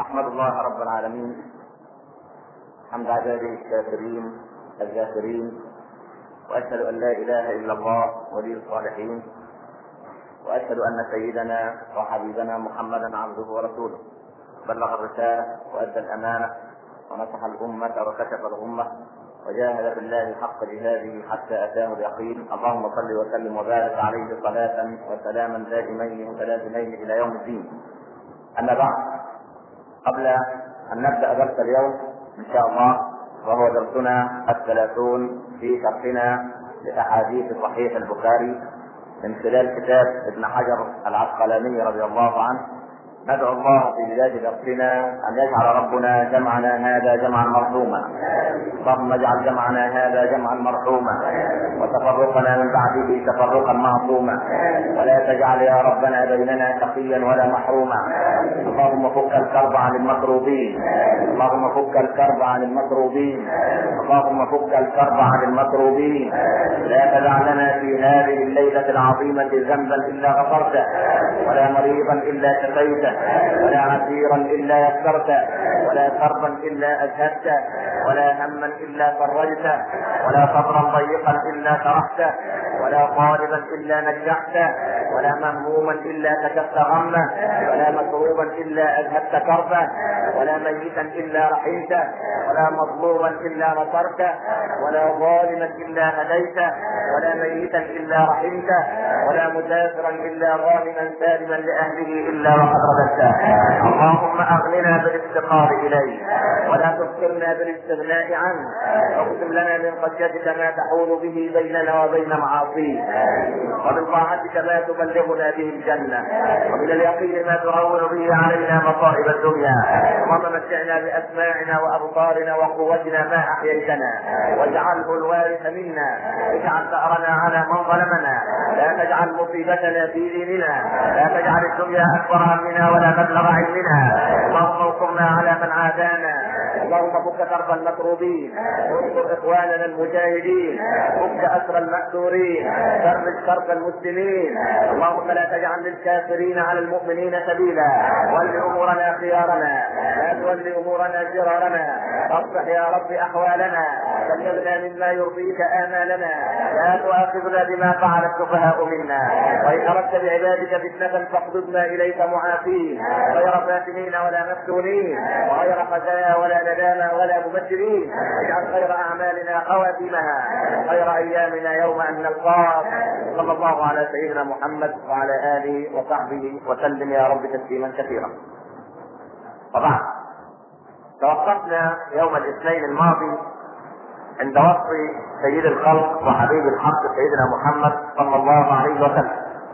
احمد الله رب العالمين حمد عباده الشاكرين الذاكرين واشهد ان لا اله الا الله ولي الصالحين واشهد ان سيدنا وحبيبنا محمدا عبده ورسوله بلغ الرساله وادى الامانه ونصح الامه وكشف الغمه وجاهد في الله حق جهاده حتى اتاه اليقين اللهم صل وسلم وبارك عليه صلاه وسلاما دائمين متلازمين الى يوم الدين اما بعد قبل ان نبدا درس اليوم ان شاء الله وهو درسنا الثلاثون في شرحنا لاحاديث صحيح البخاري من خلال كتاب ابن حجر العسقلاني رضي الله عنه ندعو الله في بداية درسنا أن يجعل ربنا جمعنا هذا جمعا مرحوما اللهم اجعل جمعنا هذا جمعا مرحوما وتفرقنا من بعده تفرقا معصوما ولا تجعل يا ربنا بيننا شقيا ولا محروما اللهم فك الكرب عن المكروبين اللهم فك الكرب عن المكروبين اللهم فك الكرب عن المكروبين لا تدع لنا في هذه الليلة العظيمة ذنبا إلا غفرته ولا مريضا إلا شفيته ولا عسيرا الا يسرت ولا كربا الا اذهبت ولا هما الا فرجت ولا صبرا ضيقا الا شرحت ولا طالبا الا نجحت ولا مهموما الا كشفت غمه ولا مكروبا الا اذهبت كربه ولا ميتا الا رحمته ولا مظلوما الا نصرته ولا ظالما الا هديت ولا ميتا الا رحمته ولا مسافرا الا غانما سالما لاهله الا وقد رددته اللهم اغننا بالافتقار اليه ولا تفكرنا بالاستغناء عنه واقسم لنا من خشيتك ما تحول به بيننا وبين معاصيك ومن طاعتك ما تبلغنا به الجنه ومن اليقين ما تهون به علينا مصائب الدنيا اللهم متعنا باسماعنا وابصارنا وقوتنا ما احييتنا واجعله الوارث منا اجعل ثارنا على من ظلمنا لا تجعل مصيبتنا في ديننا لا تجعل الدنيا اكبر همنا ولا مبلغ علمنا اللهم انصرنا على من عادانا اللهم فك كرب المكروبين انصر اخواننا المجاهدين فك اسر المأسورين فرج كرب المسلمين اللهم لا تجعل للكافرين على المؤمنين سبيلا ول امورنا خيارنا لا تول امورنا شرارنا اصلح يا رب احوالنا بلغنا مما يرضيك امالنا لا تؤاخذنا بما فعل السفهاء منا وان اردت بعبادك فتنه فاقبضنا اليك معافين غير فاتنين ولا مفتونين وغير خزايا ولا ندامى ولا مبشرين اجعل خير اعمالنا خواتمها خير ايامنا يوم ان نلقاك صلى الله على سيدنا محمد وعلى اله وصحبه وسلم يا رب تسليما كثيرا وبعد توقفنا يوم الاثنين الماضي عند وصف سيد الخلق وحبيب الحق سيدنا محمد صلى الله عليه وسلم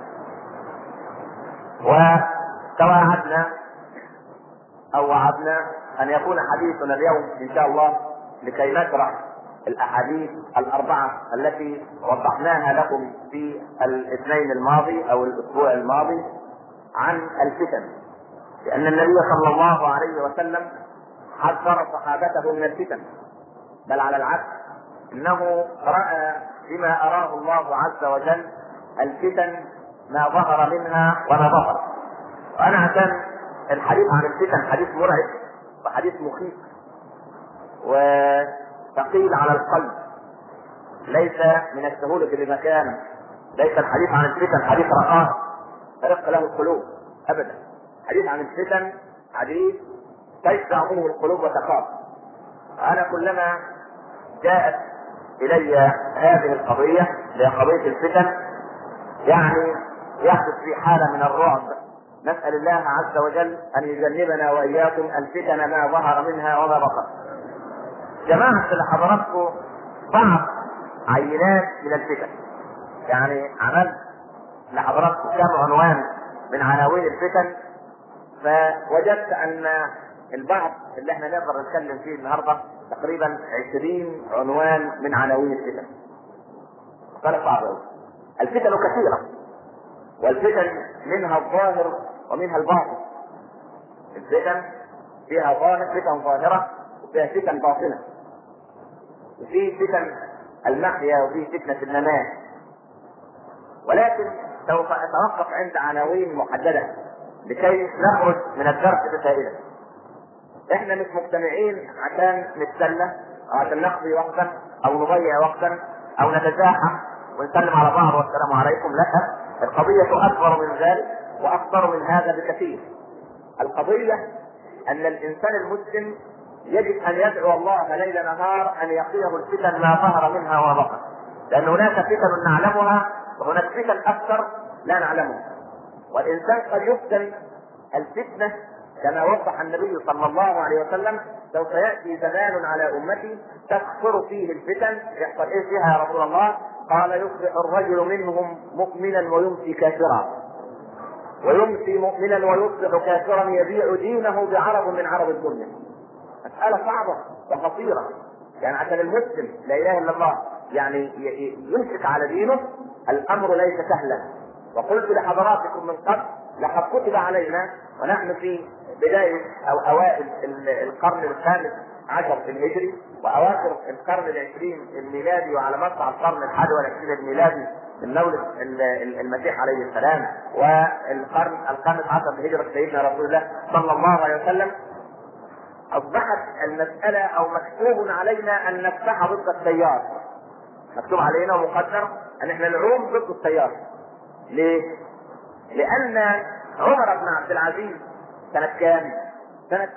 وتواعدنا او وعدنا ان يكون حديثنا اليوم ان شاء الله لكي نشرح الاحاديث الاربعه التي وضحناها لكم في الاثنين الماضي او الاسبوع الماضي عن الفتن لان النبي صلى الله عليه وسلم حذر صحابته من الفتن بل على العكس انه راى بما اراه الله عز وجل الفتن ما ظهر منها وما بطن وانا عشان الحديث عن الفتن حديث مرعب وحديث مخيف وثقيل على القلب ليس من السهولة بمكان ليس الحديث عن الفتن حديث رخاء ترق له القلوب ابدا الحديث عن الفتن حديث تشفع منه القلوب وتخاف انا كلما جاءت الي هذه القضيه هي قضيه الفتن يعني يحدث في حاله من الرعب نسال الله عز وجل ان يجنبنا واياكم الفتن ما ظهر منها وما بطن جماعه لحضراتكم بعض عينات من الفتن يعني عملت لحضراتكم كم عنوان من عناوين الفتن فوجدت ان البعض اللي احنا نقدر نتكلم فيه النهارده تقريبا 20 عنوان من عناوين الفتن. فرق صعب قوي. الفتن كثيرة والفتن منها الظاهر ومنها الباطن. الفتن فيها ظاهر فتن ظاهرة وفيها فتن باطنة. وفي فتن المحيا وفي فتنة الممات. ولكن سوف اتوقف عند عناوين محددة لكي نخرج من الدرس بفائدة. احنا مش مجتمعين عشان نتسلى او عشان نقضي وقتا او نضيع وقتا او نتزاحم ونسلم على بعض والسلام عليكم لا القضية اكبر من ذلك واخطر من هذا بكثير القضية ان الانسان المسلم يجب ان يدعو الله ليل نهار ان يقيه الفتن ما ظهر منها وما بطن لان هناك فتن نعلمها وهناك فتن اكثر لا نعلمها والانسان قد يفتن الفتنه كما وضح النبي صلى الله عليه وسلم سوف ياتي زمان على امتي تكثر فيه الفتن يحصل ايه فيها يا رسول الله؟ قال يصبح الرجل منهم مؤمنا ويمسي كافرا ويمسي مؤمنا ويصبح كافرا يبيع دينه بعرض من عرض الدنيا مسألة صعبة وخطيرة يعني عشان المسلم لا إله إلا الله يعني يمسك على دينه الأمر ليس سهلا وقلت لحضراتكم من قبل لقد كتب علينا ونحن في بداية أو أوائل القرن الخامس عشر في الهجري وأواخر القرن العشرين الميلادي وعلى مقطع القرن الحادي والعشرين الميلادي من مولد المسيح عليه السلام والقرن الخامس عشر في هجرة سيدنا رسول الله صلى الله عليه وسلم اصبحت المسألة او مكتوب علينا ان نفتح ضد التيار مكتوب علينا ومقدر ان احنا نعوم ضد التيار ليه؟ لان عمر بن عبد العزيز سنة كام؟ سنة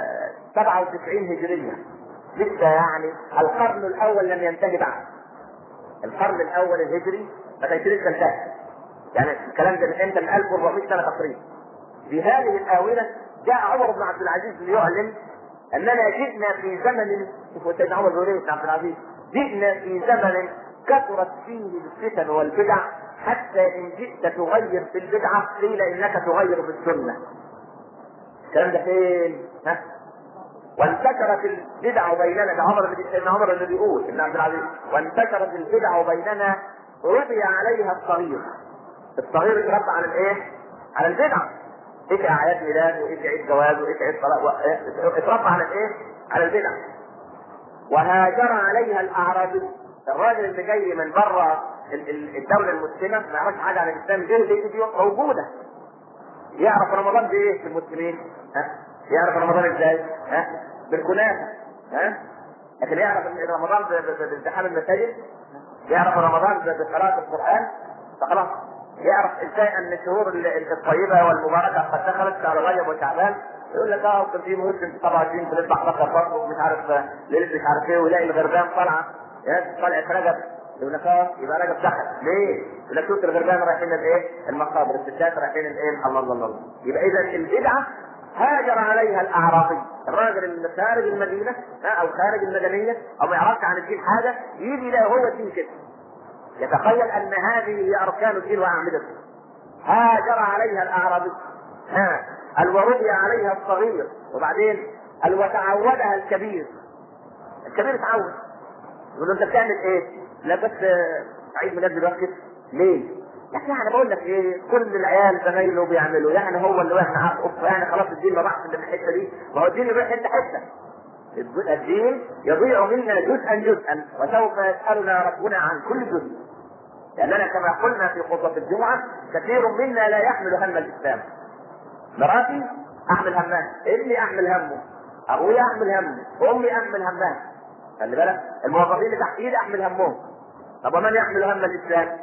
97 هجرية لسه يعني القرن الاول لم ينتهي بعد القرن الاول الهجري ما كانش لسه انتهى يعني الكلام ده من امتى؟ من 1400 سنة تقريبا في هذه الاونه جاء عمر بن عبد العزيز ليعلن اننا جئنا في زمن شوفوا سيدنا عمر بن بن عبد العزيز جئنا في زمن كثرت فيه الفتن والبدع حتى ان جئت تغير في البدعه قيل انك تغير في السنه. الكلام ده فين؟ ها؟ وانتشرت البدع بيننا ده عمر اللي سيدنا عمر اللي بيقول ابن عبد العزيز وانتشرت البدع بيننا ربي عليها الصغير. الصغير اتربى على الايه؟ على البدعه. ايش اعياد ميلاد وايش عيد جواز وايش عيد طلاق اتربى على الايه؟ على البدع. وهاجر عليها الاعرابي الراجل اللي جاي من بره الدوله المسلمه ما يعرفش حاجه عن الاسلام جه لقيت دي موجوده. يعرف رمضان بايه في المسلمين؟ ها؟ يعرف رمضان ازاي؟ ها؟ بالكنافه ها؟ لكن يعرف ان رمضان بازدحام المساجد يعرف رمضان بقراءه القران فخلاص يعرف ازاي ان الشهور الطيبه والمباركه قد دخلت شهر رجب وشعبان يقول لك اه كان في موسم 27 بنذبح بقر برضه مش عارف ليله مش عارف ايه ويلاقي الغربان طالعه طلعت رجب يقول لك اه يبقى رجب دخل ليه؟ يقول لك شفت الغربان رايحين الايه؟ المقابر الستات رايحين الايه؟ الله الله الله يبقى اذا البدعه هاجر عليها الاعرابي الراجل اللي خارج المدينه او خارج المدنيه او ما يعرفش عن الدين حاجه يجي يلاقي هو الدين كده يتخيل ان هذه هي اركان الدين واعمدته هاجر عليها الاعرابي ها الوربي عليها الصغير وبعدين وتعودها الكبير الكبير اتعود يقول له انت بتعمل ايه؟ لا بس عيد ميلاد دلوقتي ليه؟ يعني انا بقول لك ايه كل العيال زمايله بيعملوا يعني هو اللي واحنا يعني خلاص الدين ما راحش من الحته دي ما هو الدين يروح حته حته الدين يضيع منا جزءا جزءا وسوف يسالنا ربنا عن كل جزء لاننا كما قلنا في خطبه الجمعه كثير منا لا يحمل هم الاسلام مراتي احمل همها ابني احمل همه ابويا احمل همه امي احمل همها خلي بالك الموظفين اللي تحت ايدي احمل همهم طب ومن يحمل هم الاسلام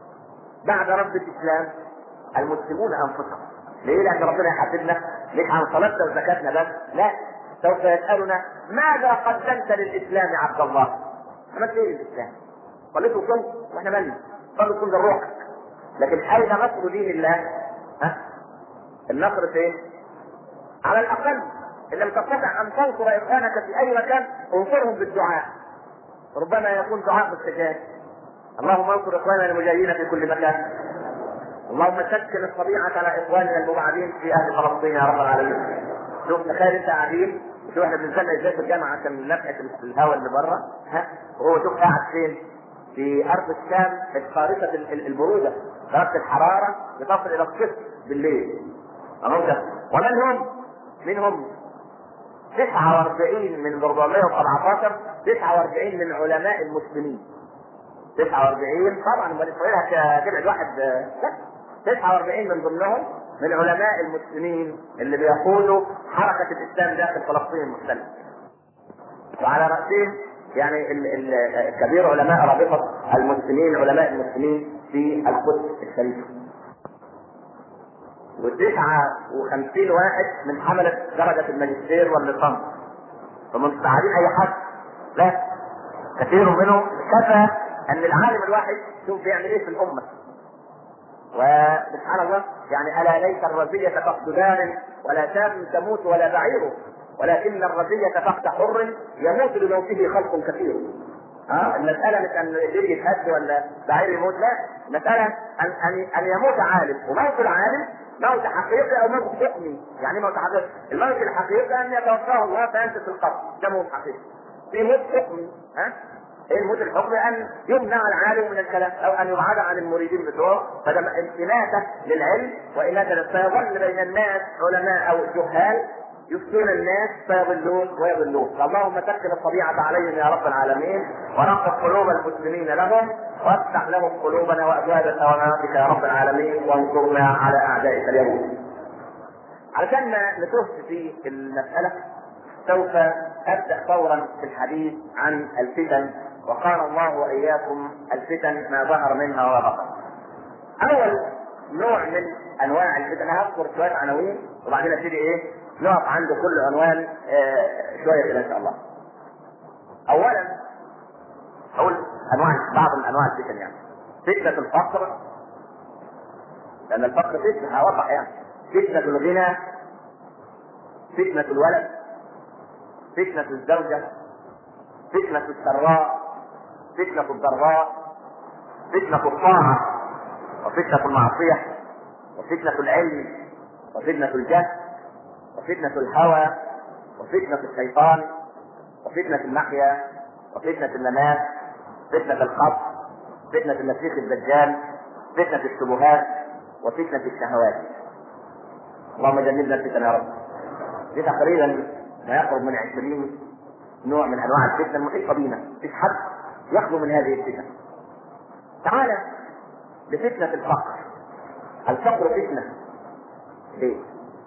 بعد رب الاسلام المسلمون انفسهم ليه؟ لان ربنا يحاسبنا مش عن صلاتنا وزكاتنا بس لا سوف يسالنا ماذا قدمت للاسلام يا عبد الله؟ عملت ايه للاسلام؟ صليت وصمت واحنا مالنا صلي كل روحك لكن اين نصر دين الله؟ ها؟ النصر فين؟ على الاقل ان لم تستطع ان تنصر اخوانك في اي مكان انصرهم بالدعاء ربما يكون دعاء مستجاب اللهم انصر اخواننا المجاهدين في كل مكان اللهم سكن الطبيعة على اخواننا المبعدين في اهل فلسطين يا رب العالمين شوف تخيل انت قاعدين شوف احنا بنستنى ازاي في الجامعه عشان نفحت الهواء اللي بره ها وهو شوف قاعد فين؟ في ارض الشام خارقه البروده درجه الحراره بتصل الى الصفر بالليل أمامك ومن هم؟ من هم؟ 49 من 417 49 من علماء المسلمين 49 طبعا امال اسرائيل هتبعد واحد لا 49 من ضمنهم من علماء المسلمين اللي بيقودوا حركه الاسلام داخل فلسطين المحتله. وعلى راسهم يعني ال- ال- كبير علماء رابطه المسلمين علماء المسلمين في القدس الشريفه. وتسعة وخمسين واحد من حملة درجة الماجستير والليسانس فمستعدين أي حد لا كثير منهم كفى أن العالم الواحد شوف بيعمل إيه في الأمة وسبحان الله يعني ألا ليس الرزية فقد دار ولا شاب تموت ولا بعير ولكن الرزية فقد حر يموت بموته خلق كثير ها المسألة مش أن الدير يتهد ولا بعير يموت لا المسألة أن أن أن يموت عالم وموت العالم موت حقيقي أو موت حكمي يعني موت حقيقي الموت الحقيقي أن يتوفاه الله فينزل في القبر ده موت حقيقي في موت حكمي ها ايه الموت الحكمي ان يمنع العالم من الكلام او ان يبعد عن المريدين بتوعه فده انتماسه للعلم واناثه لل- فيظل بين الناس علماء او جهال يفتون الناس فيضلون ويضلون اللهم سكن الطبيعة عليهم يا رب العالمين ونقض قلوب المسلمين لهم وافتح لهم قلوبنا وابواب ثوابك يا رب العالمين وانصرنا على اعدائك اليهود علشان ما نتوه في المسألة سوف ابدا فورا في الحديث عن الفتن وقال الله واياكم الفتن ما ظهر منها وبطن. اول نوع من انواع الفتن أنا هذكر شويه عناوين وبعدين ابتدي ايه نقف عند كل عنوان آه شويه كده ان شاء الله. اولا اقول انواع بعض من انواع الفتن يعني فتنه الفقر لان الفقر فتنه هوضح يعني فتنه الغنى فتنه الولد فتنة الزوجة فتنة السراء فتنة الضراء فتنة الطاعة وفتنة المعصية وفتنة العلم وفتنة الجهل وفتنة الهوى وفتنة الشيطان وفتنة المحيا وفتنة الممات فتنة القبر فتنة المسيح الدجال فتنة الشبهات وفتنة الشهوات اللهم جنبنا الفتن يا رب دي تقريبا ما يقرب من عشرين نوع من انواع الفتن المحيطه بينا مفيش حد يخلو من هذه الفتن تعالى لفتنه الفقر الفقر فتنه ليه؟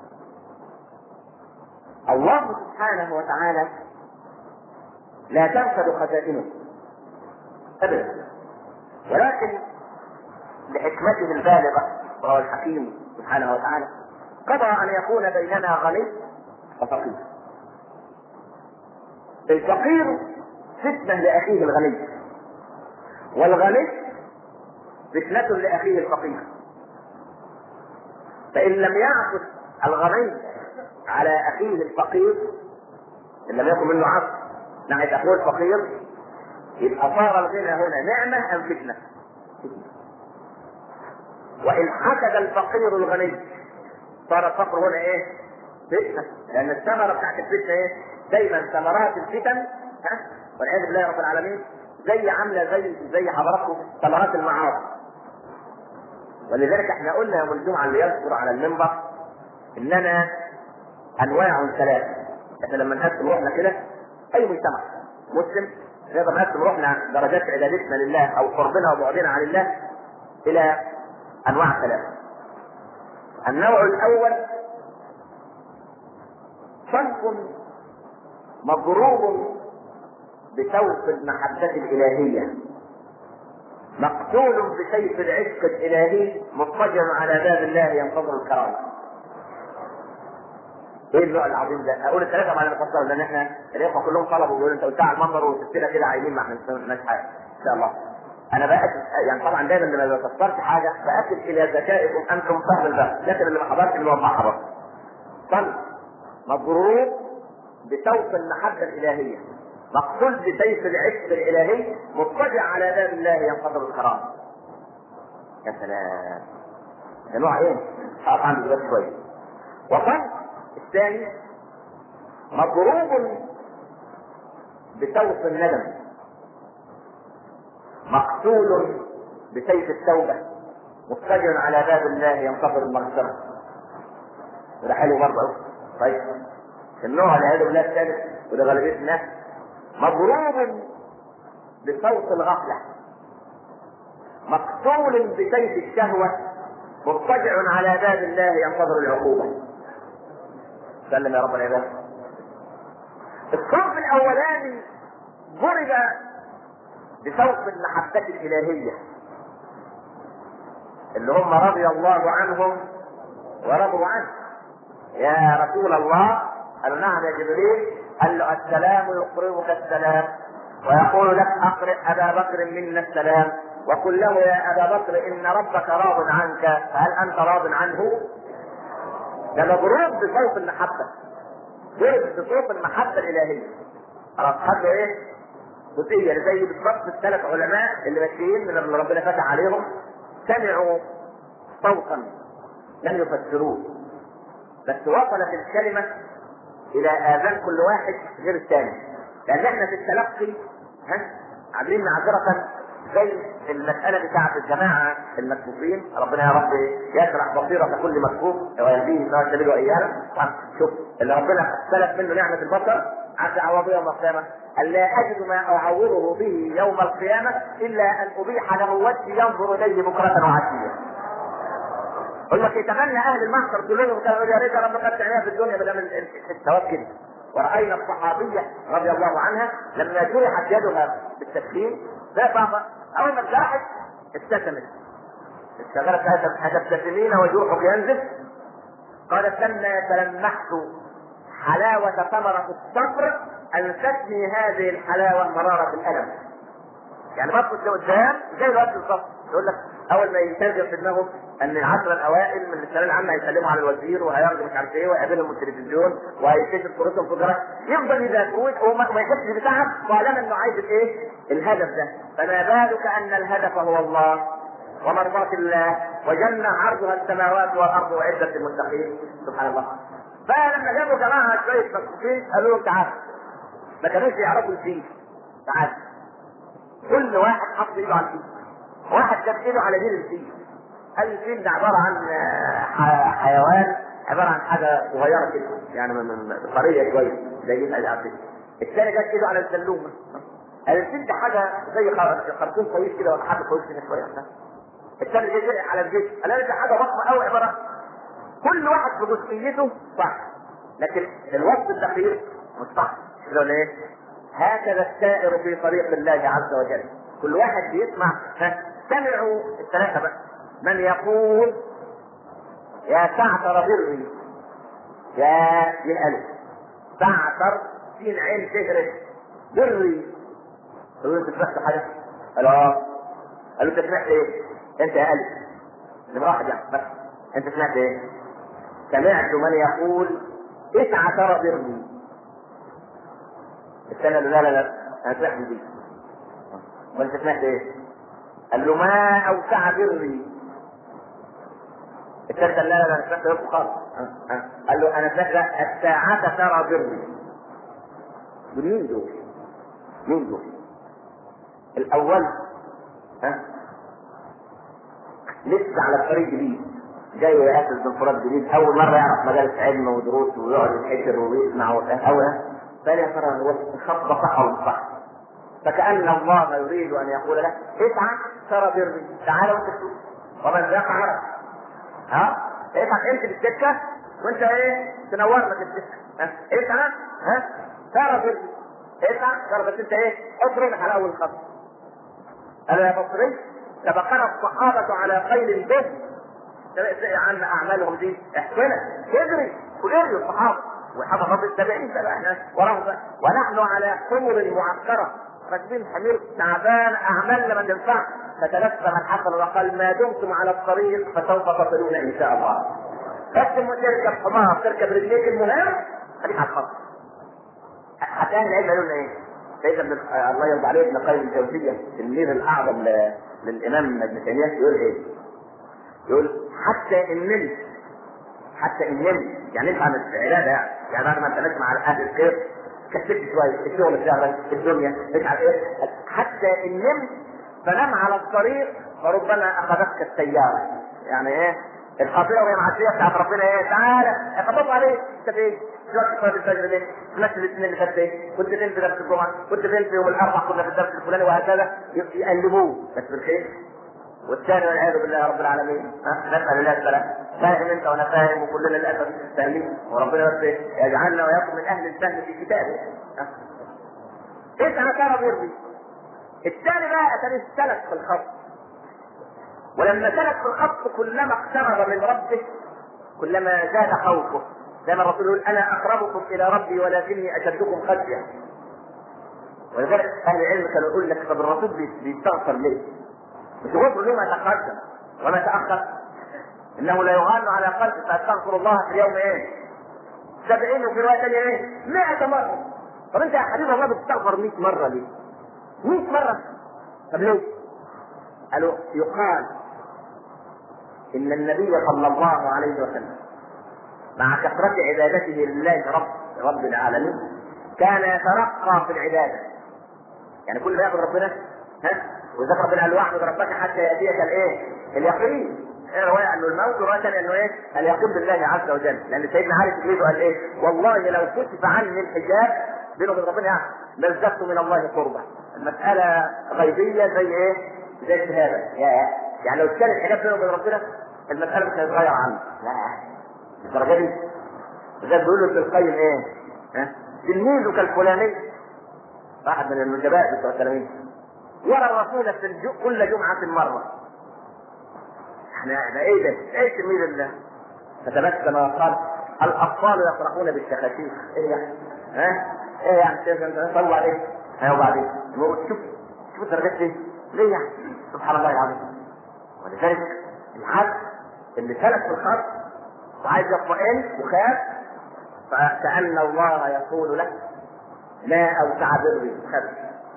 الله سبحانه وتعالى لا تنفد خزائنه ابدا ولكن لحكمته البالغه وهو الحكيم سبحانه وتعالى قضى ان يكون بيننا غني وفقير الفقير فتنة لأخيه الغني والغني فتنة لأخيه الفقير فإن لم يعطف الغني على أخيه الفقير إن لم يكن منه عطف ناحية أخوه الفقير يبقى صار الغنى هنا نعمة أم فتنة؟ وإن حسد الفقير الغني صار الفقر هنا إيه؟ فتنة لأن الثمرة بتاعت الفتنة إيه؟ دايما ثمرات الفتن ها والعياذ بالله رب العالمين زي عامله زي زي حضراتكم ثمرات المعاصي ولذلك احنا قلنا يوم الجمعه اللي يذكر على المنبر اننا انواع ثلاثه احنا لما نقسم روحنا كده اي مجتمع مسلم نقدر نقسم روحنا درجات عبادتنا لله او قربنا وبعدنا عن الله الى انواع ثلاثه النوع الاول صنف مضروب بسوف المحبة الإلهية مقتول بسيف العشق الإلهي مضطجع على باب الله ينتظر الكرامة ايه النوع العظيم ده؟ اقول الثلاثه بعد ما افسر لان احنا الاخوه كلهم طلبوا بيقولوا انت قلتها على المنبر وسبتنا كده عايزين ما احنا مش حاجه ان شاء الله. انا باكد يعني طبعا دايما لما بفسرت حاجه باكد الى ذكائكم انتم فهم الباب لكن اللي ما حضرش اللي وضحها بس. صل مضروب بسوف المحبة الإلهية مقتول بسيف العشق الإلهي مضطجع على باب الله ينتظر الكرامة يا سلام ده نوع ايه؟ هقف عنده دلوقتي شوية وصنف الثاني مضروب بسوف الندم مقتول بسيف التوبة مضطجع على باب الله ينتظر المغفرة وده حلو برضه طيب النوع والعياذ بالله الثالث وده غالبية الناس مضروب بصوت الغفلة مقتول بسيف الشهوة مضطجع على باب الله ينتظر العقوبه سلم يا رب العباد الصنف الاولاني ضرب بصوت المحبة الإلهية اللي هم رضي الله عنهم ورضوا عنه يا رسول الله قال نعم يا جبريل قال له السلام يقرئك السلام ويقول لك اقرئ ابا بكر منا السلام وقل له يا ابا بكر ان ربك راض عنك فهل انت راض عنه؟ ده مضروب بصوت المحبه ضرب بصوت المحبه الالهيه خلاص خد له ايه؟ جزئيه زي بالضبط الثلاث علماء اللي ماشيين من اللي ربنا فتح عليهم سمعوا صوتا لم يفسروه بس وصلت الكلمه الى اذان كل واحد غير الثاني لان احنا في التلقي ها عاملين معذره زي المسألة بتاعة الجماعة المكفوفين ربنا يا رب يشرح بصيرة كل مكفوف ويهديه سواء السبيل وإيانا شوف اللي ربنا سلب منه نعمة البصر عسى عوض يوم القيامة أن لا أجد ما أعوضه به يوم القيامة إلا أن أبيح له وجهي ينظر إليه بكرة وعشية. يقول لك يتمنى أهل المحشر كلهم كانوا يا ريت رب قد تعملها في الدنيا بدل الثواب كده. ورأينا الصحابية رضي الله عنها لما جرحت يدها بالتدخين لا بابا أول ما اتجرحت ابتسمت. اشتغلت أتبتسمين وجوحك ينزف؟ قالت لما تلمحت حلاوة ثمرة الصبر أنستني هذه الحلاوة مرارة الألم. يعني بطل لقدام زي الوقت بالظبط يقول لك أول ما ينتشر في دماغه أن العشرة الأوائل من الثانوية العامة هيسلموا على الوزير وهياخدوا مش عارف إيه ويقابلهم التلفزيون وهيكتشف فرصهم في الجرائد يفضل يذاكرون وما يحسش بتعب طالما إنه عايز الإيه؟ الهدف ده فما بالك أن الهدف هو الله ومرضاة الله وجنة عرضها السماوات والأرض وعدة المتقين سبحان الله فلما جابوا جماعة شوية مكفوفين قالوا لهم تعالوا ما كانوش يعرفوا الفيل تعال كل واحد حط ايده على الفيل واحد جاب ايده على ديل الفيل قال الفيل ده عباره عن حيوان عباره عن حاجه صغيره كده يعني من قريه شويه زي يبقى على الثاني جاب ايده على السلومه قال الفيل ده حاجه زي خرطوم طويل كده ولا حاجه طويل كده شويه الثاني جاي على الجسم قال ده حاجه ضخمه قوي عباره كل واحد بجزئيته صح لكن الوصف الدقيق مش صح كده ولا ايه؟ هكذا السائر في طريق الله عز وجل كل واحد بيسمع ها سمعوا الثلاثة بقى من يقول يا سعتر بري يا من ألف سعتر سين عين تهرس بري قالوا انت سمعت حاجة؟ قالوا اه قالوا انت سمعت ايه؟ انت يا ألف اللي واحد يعني بس انت سمعت ايه؟ سمعت من يقول اسعى ترى بري السنة لا لا لا انا سمعت دي وانت سمعت ايه؟ قال له ما اوسع بري الثالثة لا لا لا انا سمعت يوم خالص قال له انا سمعت الساعة ترى بري مين دول؟ مين دول؟ الاول ها لسه على الطريق جديد جاي يأسس دكتوراه جديد اول مره يعرف مجالس علم ودروس ويقعد يتحشر ويسمع اول فلا ترى هو الخط صح ولا صح فكأن الله يريد أن يقول له اسعى ترى بري تعال وانت تشوف ومن ذاق عرف ها اسعى امشي بالسكة وانت ايه تنور لك السكة ها اسعى ها ترى بري اسعى ترى بس انت ايه اضرب على اول خط قال يا بصري سبقنا الصحابة على خيل البر عن اعمالهم دي احسنت اجري واجري الصحابة وحفظ التابعين تبعنا ورهبة ونحن على حمر معسكرة راكبين حمير تعبان أعمالنا ما تنفع فتلفم الحسن وقال ما دمتم على الطريق فسوف تصلون إن شاء الله بس تركب حمار تركب رجليك المهم خليك على الخط حتى أهل العلم قالوا لنا إيه؟ سيدنا ابن الله يرضى عليه ابن قيم الجوزية التلميذ الأعظم للإمام ابن تيمية يقول إيه؟ يقول حتى النمل حتى النمل يعني انت عملت عباده يعني يعني بعد ما انت ماشي مع اهل الخير كسبت شويه الشغل بتاعك الدنيا مش عارف ايه حتى النمل فنام على الطريق فربما اخذتك السياره يعني ايه الخطيئه وهي معصيه بتاعت ربنا ايه تعالى يخبطوا عليك انت فين؟ دلوقتي صلاه الفجر ليه؟ نفس الاثنين اللي فات ايه؟ كنت فين في درس الجمعه؟ كنت فين في يوم الاربعاء كنا في الدرس الفلاني وهكذا يقلبوه بس بالخير والثاني والعياذ بالله رب العالمين ها نسال الله السلام فاهم انت وانا فاهم وكلنا للاسف فاهمين وربنا بس يجعلنا واياكم من اهل الفهم في كتابه ها؟ اسال كان بيرضي الثاني بقى كان سلك في الخط ولما سلك في الخط كلما اقترب من ربه كلما زاد خوفه زي ما الرسول يقول انا اقربكم الى ربي ولكني اشدكم خشيه ولذلك اهل العلم كانوا يقول لك طب الرسول بي- بيستغفر ليه؟ مش غفر له ما تقدم وما تاخر انه لا يغان على قلبه فاستغفر الله في اليوم ايه؟ 70 وفي روايه ثانيه ايه؟ 100 مره طب انت يا حبيب الله بتستغفر 100 مره ليه؟ 100 مره طب ليه؟ قالوا يقال ان النبي صلى الله عليه وسلم مع كثرة عبادته لله رب رب العالمين كان يترقى في العبادة يعني كل ما يعبد ربنا ها وذكر ربنا قال واعبد ربك حتى يأتيك الايه؟ اليقين هنا رواية انه الموت ورواية ثانية انه ايه؟ اليقين بالله عز وجل لان سيدنا علي تجريده قال ايه؟ والله لو كشف عني الحجاب بينه وبين ربنا يعني لازددت من الله قربا المسألة غيبية زي ايه؟ زي الشهادة يا يعني لو اتشال الحجاب بينه وبين ربنا المسألة مش هتتغير عنه لا الدرجة دي زي بيقول له ابن القيم ايه؟ ها؟ تلميذك الفلاني واحد من النجباء بتوع التلاميذ يرى الرسول في الجو... كل جمعة مرة احنا ده ايه ده؟ ايه تلميذ الله؟ فتبسم وقال الاطفال يفرحون بالشخاشيش ايه يعني؟ ها؟ ايه يعني شايف انت طلع عليه؟ ها وبعدين؟ يقول شوف شوف الدرجات دي ليه يعني؟ سبحان الله العظيم ولذلك العبد اللي سلك في الخط وعايز يطمئن وخاف فكأن الله يقول له ما أوسع بري خذ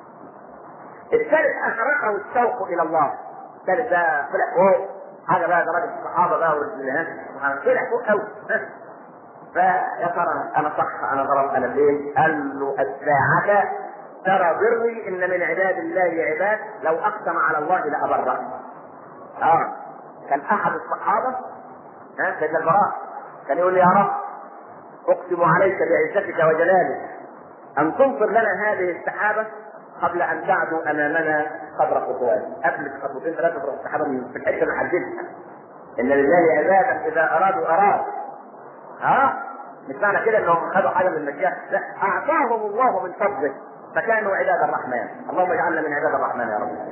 الثالث أحرقه الشوق إلى الله الثالث ده طلع فوق هذا بقى درجة الصحابة بقى والجنات سبحان الله طلع فوق أوي فيا ترى أنا صح أنا غلط أنا فين؟ قال له الساعة ترى بري إن من عباد الله عباد لو أقسم على الله لأبره اه كان أحد الصحابة ها سيدنا البراء كان يقول لي يا رب اقسم عليك بعزتك وجلالك ان تنصر لنا هذه السحابه قبل ان تعدوا امامنا قدر خطوات قبل خطوتين ثلاثه تروح السحابه من في الحته اللي حددها ان لله عبادا اذا ارادوا اراد ها مش معنى كده انهم خدوا حاجه من المشيئه لا اعطاهم الله من فضله فكانوا عباد الرحمن اللهم اجعلنا من عباد الرحمن يا رب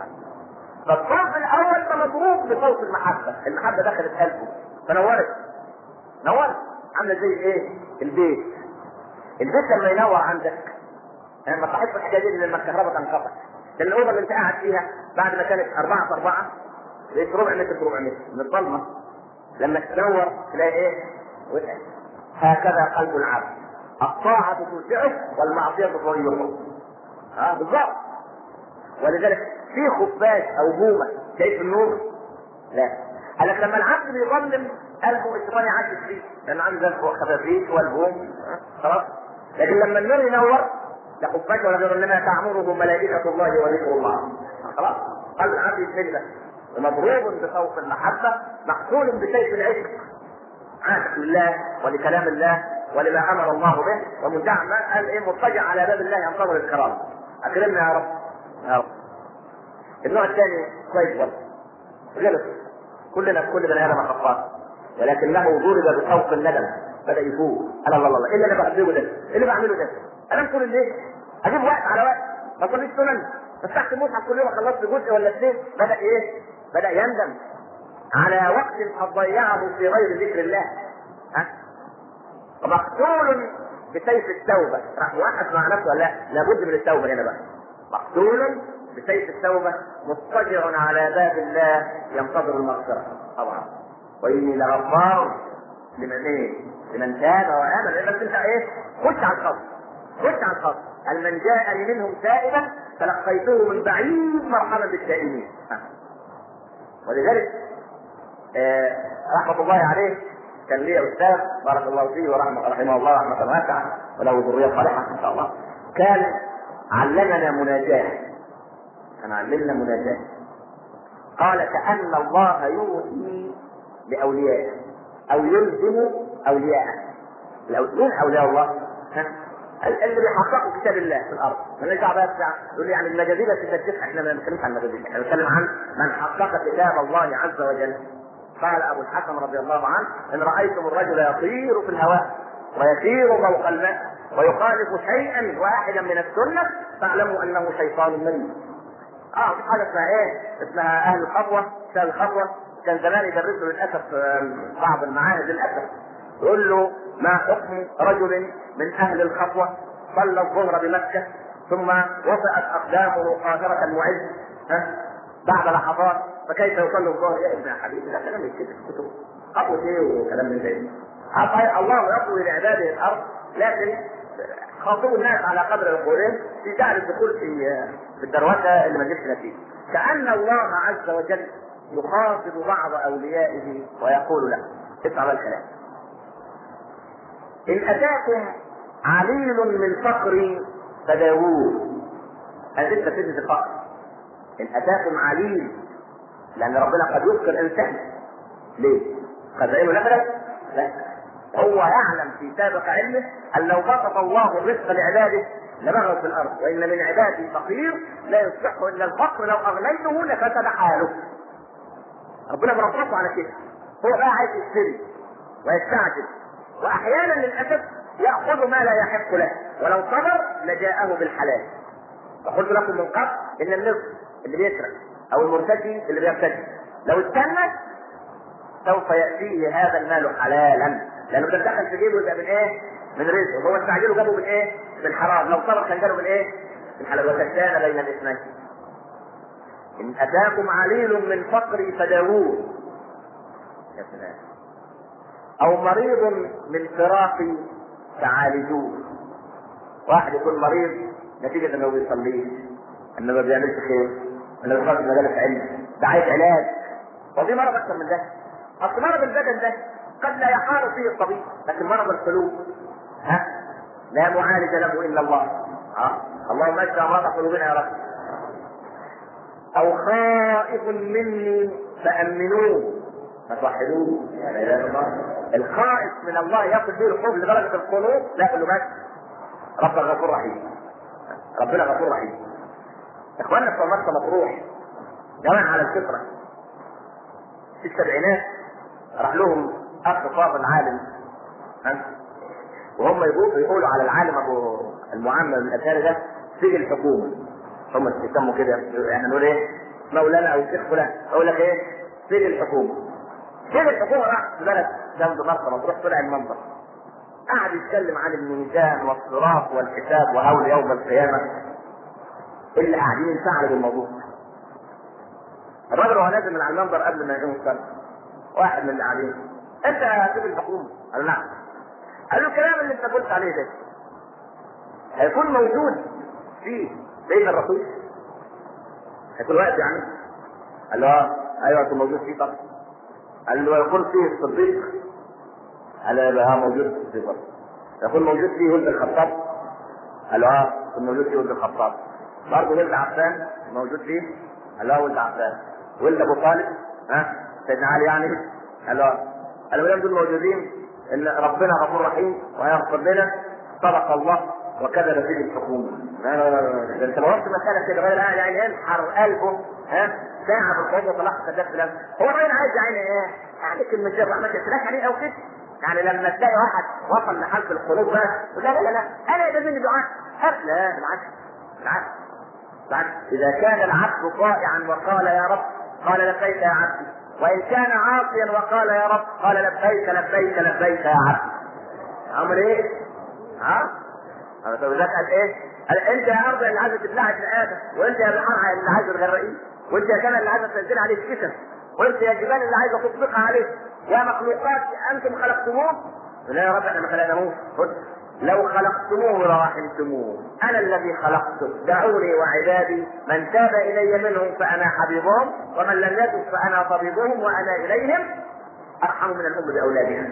فالصوت الاول فمضروب بصوت المحبه المحبه دخلت قلبه فنورت نورت عامله زي ايه البيت البيت لما ينور عندك يعني ما صحيح الحاجه دي لما الكهرباء تنقطع لان الاوضه اللي انت قاعد فيها بعد ما كانت أربعة في أربعة بقيت ربع متر في ربع متر من الظلمة لما تنور تلاقي ايه؟ وسعت هكذا قلب العبد الطاعة توسعه والمعصية تضيقه اه بالظبط ولذلك في خفاش او بومه شايف النور؟ لا قال لك لما العبد بيظلم قلبه الشيطان يعشش فيه لان عنده زي خفافيش والبوم خلاص لكن لما النور ينور لا خفاش ولا غير انما تعمره ملائكه الله وذكر الله خلاص قلب العبد يتملى ومضروب بصوت المحبه مقتول بسيف العشق عاشق لله ولكلام الله ولما امر الله به ومدعم قال ايه مضطجع على باب الله ينتظر الكرامه اكرمنا يا رب يا رب النوع الثاني كويس برضه غلط كلنا كل بني ادم خطاء ولكنه ضرب بصوت الندم بدا يفوق قال الله الله ايه اللي انا بعمله ده؟ ايه اللي بعمله ده؟ انام طول الليل اجيب وقت على وقت ما صليش سنن فتحت المصحف كل يوم خلصت جزء ولا اثنين بدا ايه؟ بدا يندم على وقت قد ضيعه في غير ذكر الله ها؟ ومقتول بسيف التوبه راح واقف مع نفسه لا لابد من التوبه هنا بقى مقتول بسيف التوبة مضطجع على باب الله ينتظر المغفرة طبعا وإني لغفار لمن إيه؟ لمن تاب وآمن بس أنت إيه؟ خش على الخط خش على الخط قال من جاءني منهم تائبا تلقيته من بعيد مرحبا بالتائبين ولذلك آه رحمة الله عليه كان لي أستاذ بارك الله فيه ورحمه رحمه الله رحمة واسعة وله ذرية صالحة إن شاء الله كان علمنا مناجاة كان علمنا مناجاة قال كأن الله يوحي لأوليائه أو يلزم أولياءه مين أولياء الله؟ ها؟ اللي بيحققوا كتاب الله في الارض مالناش دعوه بقى يقول لي يعني المجازيل تسجل احنا ما بنتكلمش عن المجازيل احنا بنتكلم عن من حقق كتاب الله عز وجل قال ابو الحسن رضي الله عنه ان رايتم الرجل يطير في الهواء ويسير فوق الماء ويخالف شيئا واحدا من السنه فاعلموا انه شيطان مريض. اه في حاجه اسمها ايه؟ اسمها اهل الخطوه، اهل الخطوه كان زمان يدرس له للاسف بعض المعاهد للاسف يقول له ما حكم رجل من اهل الخطوه صلى الظهر بمكه ثم وطئت اقدامه قاهره المعز ها بعد لحظات فكيف يصلي الظهر يا ابن حبيبي ده كلام يكتب في الكتب خطوه ايه وكلام من ده الله يطوي لعباده الارض لكن خاطبوا الناس على قدر عقولهم في جعل الدخول في في الدروشه اللي ما تجيبش نتيجه كان الله عز وجل يخاطب بعض اوليائه ويقول له اسمع بقى الكلام ان اتاكم عليل من فقر فداووه انا لسه في الفقر ان اتاكم عليل لان ربنا قد يذكر انسان ليه؟ خزائنه نفذت؟ لا هو يعلم في سابق علمه ان لو بسط الله الرزق لعباده لبغوا في الارض وان من عبادي فقير لا يصلح الا الفقر لو اغنيته لفسد حاله ربنا مربطه على كده هو بقى عايز يشتري ويستعجل واحيانا للاسف ياخذ ما لا يحق له ولو صبر لجاءه بالحلال فقلت لكم من قبل ان النصف اللي بيسرق او المرتدي اللي بيرتدي لو استنى سوف ياتيه هذا المال حلالا لانه كان دخل في جيبه يبقى من ايه؟ من رزقه هو استعجله جابه من ايه؟ من حرام لو صبر كان جابه من ايه؟ من حلال وكان بين الاثنين ان اتاكم عليل من فقر فداووه يا سلام او مريض من فراق فعالجوه واحد يكون مريض نتيجة انه ما بيصليش انه ما بيعملش خير انه بيخرج مجالس علم ده عايز علاج وفي مرض اكثر من ده اصل مرض البدن ده قد لا يحار فيه الطبيب لكن مرض القلوب ها لا معالج له الا الله ها اللهم اشفى امراض قلوبنا يا رب او خائف مني فامنوه فتوحدوه لا اله الا الله الخائف من الله يصل به الخوف لدرجه القلوب لا يقول له بس ربك غفور رحيم ربنا غفور رحيم اخواننا بتوع مرسى مطروح جماعه على الفطره في السبعينات راح لهم اخ فاضل عالم ها وهم يقولوا على العالم ابو المعمم الاشاري ده سجن الحكومه هم يسموا كده يعني نقول ايه مولانا او الشيخ فلان اقول لك ايه سجن الحكومه سجن الحكومه راح في بلد جنب مرسى مطروح طلع المنبر قعد يتكلم عن الميزان والصراط والحساب وهول يوم القيامه اللي قاعدين ينفعلوا بالموضوع الراجل وهو نازل من على المنبر قبل ما يقوم الصلاه واحد من اللي قاعدين انت هتجيب الحكومه قال نعم قال له الكلام اللي انت قلت عليه ده هيكون موجود فيه بين الرسول هيكون واقف يعني قال له اه ايوه هيكون موجود فيه طبعا قال له يكون فيه الصديق قال له يبقى اه موجود في الصديق يكون موجود فيه ولد الخطاب قال له اه يكون موجود فيه ولد الخطاب برضه ولد عفان موجود فيه قال له ولد عفان ولد ابو طالب ها سيدنا علي يعني قال له الولاد دول موجودين ان ربنا غفور رحيم ويغفر لنا صدق الله وكذب فيه الحكومه لا لا لا ده انت لو رحت مساله كده غير قاعد يعني ينحر قلبه ها ساعه بالخوف وطلعت كذاب فلان هو الراجل عايز يعني ايه؟ يعني كلمه جر ما تسلاش عليه او كده يعني لما تلاقي واحد وصل لحالة القلوب بس لا لا لا لا انا يا مني دعاء لا بالعكس بالعكس بالعكس اذا كان العبد طائعا وقال يا رب قال لبيك يا عبدي وان كان عاصيا وقال يا رب قال لبيك لبيك لبيك يا عبد امر ايه؟ ها؟ طب ذاك قال ايه؟ قال انت يا ارض اللي عايزه تبلعي في ادم وانت يا بحر اللي عايزه تغرقيه وانت يا سماء اللي عايزه تنزل عليه الكسر وانت يا جبال اللي عايزه تطبقها عليه يا مخلوقات انتم خلقتموه لا يا رب احنا ما خلقناهوش لو خلقتموه لرحمتموه انا الذي خلقته دعوني وعبادي من تاب الي منهم فانا حبيبهم ومن لم يتب فانا طبيبهم وانا اليهم ارحم من الام باولادها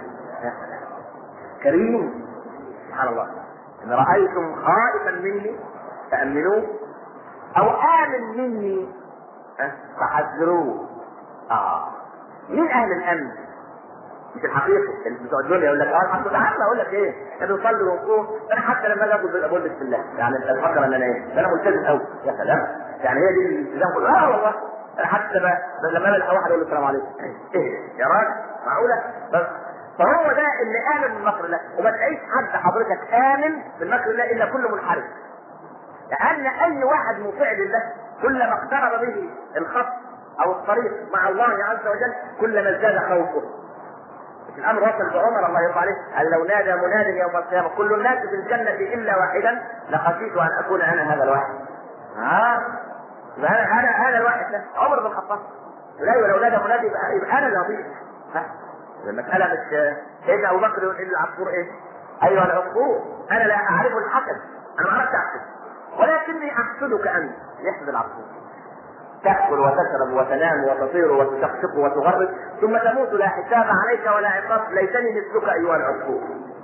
كريم سبحان الله ان رايتم خائفا مني فامنوه او امن مني فحذروه اه مين اهل الامن مش الحقيقي اللي بتوع الدنيا يقول لك اه الحمد لله عارف اقول لك ايه انا بصلي ونقوم انا حتى لما اجي اقول بقول بسم الله يعني انت تفكر ان انا ايه ده انا ملتزم قوي يا سلام يعني هي دي الالتزام كله اه والله انا حتى ما لما انا واحد يقول له السلام عليكم ايه يا راجل معقوله بس فهو ده اللي امن من مكر الله وما تلاقيش حد حضرتك امن من مكر الله الا كل منحرف لان اي واحد مطيع لله كلما اقترب به الخط او الطريق مع الله عز وجل كلما ازداد خوفه الامر وصل بعمر الله يرضى عليه قال لو نادى مناد يوم القيامه كل الناس في الجنه الا واحدا لخشيت ان اكون انا هذا الواحد ها انا انا انا الواحد ده عمر بن الخطاب لا ولو نادى مناد يبقى, يبقى انا اللي هضيع المساله مش سيدنا ابو بكر يقول العصفور ايه؟ ايها العصفور انا لا اعرف الحسد انا ما اعرفش احسد ولكني احسدك انت يحسد العصفور تأكل وتشرب وتنام وتطير وتشقشق وتغرد ثم تموت لا حساب عليك ولا عقاب ليتني مثلك أيها العصفور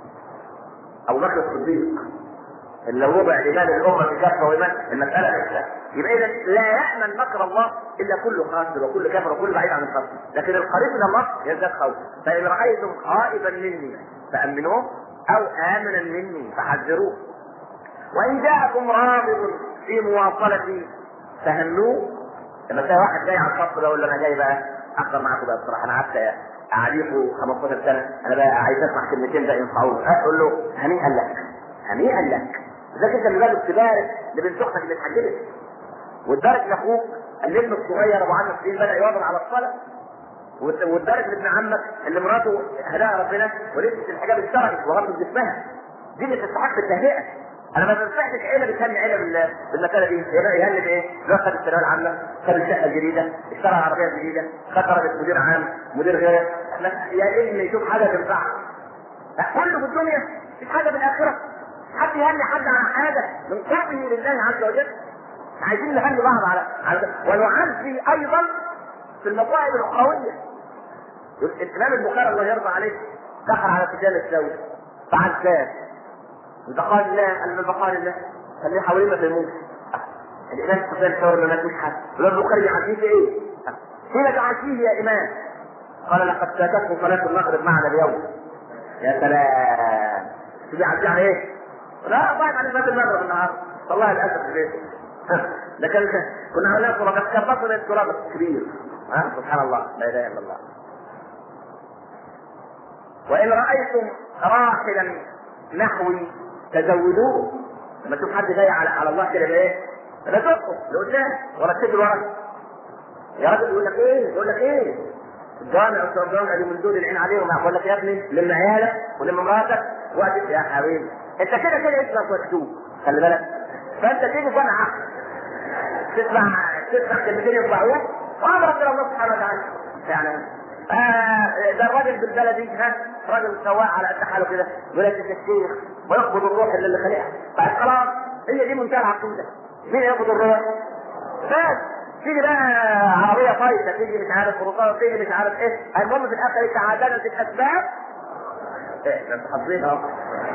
أبو بكر الصديق اللي ربع إيمان الأمة في كفة وإيمان المسألة نفسها يبقى إذا لا يأمن مكر الله إلا كل خاسر وكل كافر وكل بعيد عن الخاسر لكن القريب من الله يزداد خوف فإن رأيتم خائفا مني فأمنوه أو آمنا مني فحذروه وإن جاءكم رابط في مواصلتي فهنوه لما تلاقي واحد جاي على الخط ده يقول له انا جاي بقى احضر معاكم بقى بصراحه انا قعدت اعرفه 15 سنه انا بقى عايز اسمع كلمتين بقى ينفعوه اقول له هنيئا لك هنيئا لك ذاك انت اللي بقى تبارك لبنت اختك اللي اتحجبت وتبارك لاخوك الابن الصغير ابو 10 سنين بدا يواظب على الصلاه وتبارك لابن عمك اللي مراته هداها ربنا ولبست الحجاب الشرعي وغطت جسمها دي اللي تستحق التهنئه انا ما بنصحش عيله بتهني عيله بالمكانه دي يهني بايه؟ لو خد الثانويه العامه خد الشقه الجديده اشترى عربيه جديده خد درجه مدير عام مدير غيره يا ابني يشوف حاجه تنفعه كله في الدنيا مش حاجه في الاخره حد يهني حد على حاجه من قربه لله عز وجل عايزين نهني بعض على على ونعزي ايضا في المصائب الاخرويه الامام البخاري الله يرضى عليه دخل على سفيان الثوري فعزاه البقاء لله قال البقاء لله خليه حوالين ما تموت الامام سفيان الثوري ما ماتوش حد الامام البخاري عزيه في ايه؟ حين تعزيه يا امام قال لقد فاتته صلاه المغرب معنا اليوم يا سلام تيجي عزيه على ايه؟ لا ضاعت عليه صلاه المغرب النهارده والله للاسف في بيته ده كان كنا هناك تراب كبطنا التراب الكبير ها سبحان الله لا اله الا الله وان رايتم راحلا نحوي تزودوه لما تشوف حد جاي على على الله كده بايه؟ رزقه لقدام ورتب ورا يا راجل يقول لك ايه؟ يقول لك ايه؟ الجامع والصرجان اللي من دول العين عليهم يقول لك يا ابني لم عيالك ولم مراتك وقت يا حبيبي انت كده كده اسمك مكتوب خلي بالك فانت تيجي صنعة تسمع تسمع كلمتين يطلعوك وامرك الى الله سبحانه وتعالى يعني آه ده الراجل بالبلدي ها راجل سواق على قد حاله كده يقول لك الشيخ ويقبض الروح اللي, اللي خلقها بعد خلاص هي دي منتهى العقيده مين يقبض الروح؟ بس تيجي بقى عربيه فايته تيجي مش عارف خروجات تيجي مش عارف ايه المهم في الاخر تعادلت الاسباب ايه ده انت حافظين اهو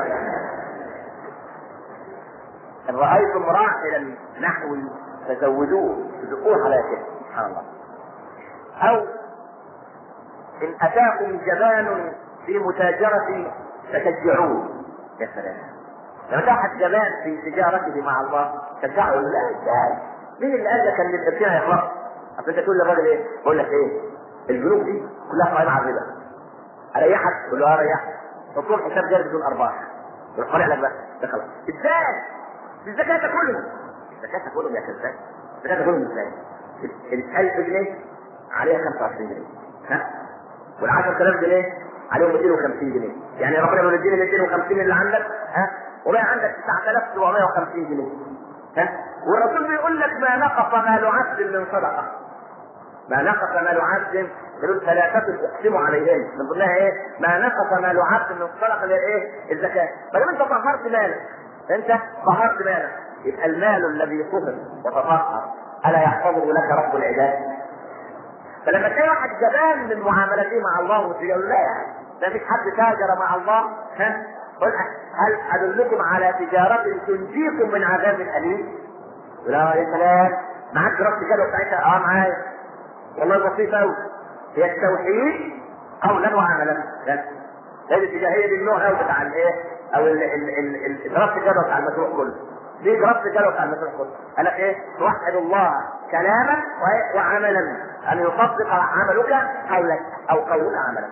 ان رايتم راحلا نحوي فزودوه زقوه على كده سبحان الله او ان اتاكم جبان في متاجرة فتشجعوه يا سلام لما تاخد جبان في تجارته مع الله شجعه ولا لا ازاي مين اللي قال لك ان التفكير هيخلص؟ اصل انت تقول للراجل ايه؟ بقول لك ايه؟ البنوك دي كلها قائمه على الربا اريحك؟ تقول له اريحك تطلب حساب جاري بدون ارباح يروح طالع لك بقى ده خلاص ازاي؟ الزكاة تاكلهم الزكاة تاكلهم يا كذاب الزكاة تاكلهم ازاي؟ ال 1000 جنيه عليها 25 جنيه ها؟ وال 10000 جنيه عليهم 250 جنيه يعني ربنا بيقول اديني 250 اللي عندك ها وبقى عندك 9750 جنيه ها والرسول بيقول لك ما نقص مال عبد من صدقه ما نقص مال عبد يقول ثلاثة اقسم عليهم من ضمنها ايه؟ ما نقص مال عبد من الصدقة الايه؟ الزكاة ما دام انت طهرت مالك انت طهرت مالك يبقى المال الذي طهر وتطهر الا يحفظه لك رب العباد؟ فلما تلاقي واحد جبان من معاملته مع الله وتقول لا ما فيش حد تاجر مع الله ها قل هل ادلكم على تجارة تنجيكم من عذاب اليم؟ لا يا سلام معاك رأس الجدول بتاعتها اه معايا والله بسيطة قوي هي التوحيد قولا وعملا بس هي الاتجاهيه دي النوع او بتاع الايه او ال- ال- ال- ال- دراسه الجدوى بتاع المشروع كله دي دراسه الجدوى بتاع المشروع كله قال لك ايه توحد الله كلاما وإيه؟ وعملا ان يصدق عملك قولك او قول عملك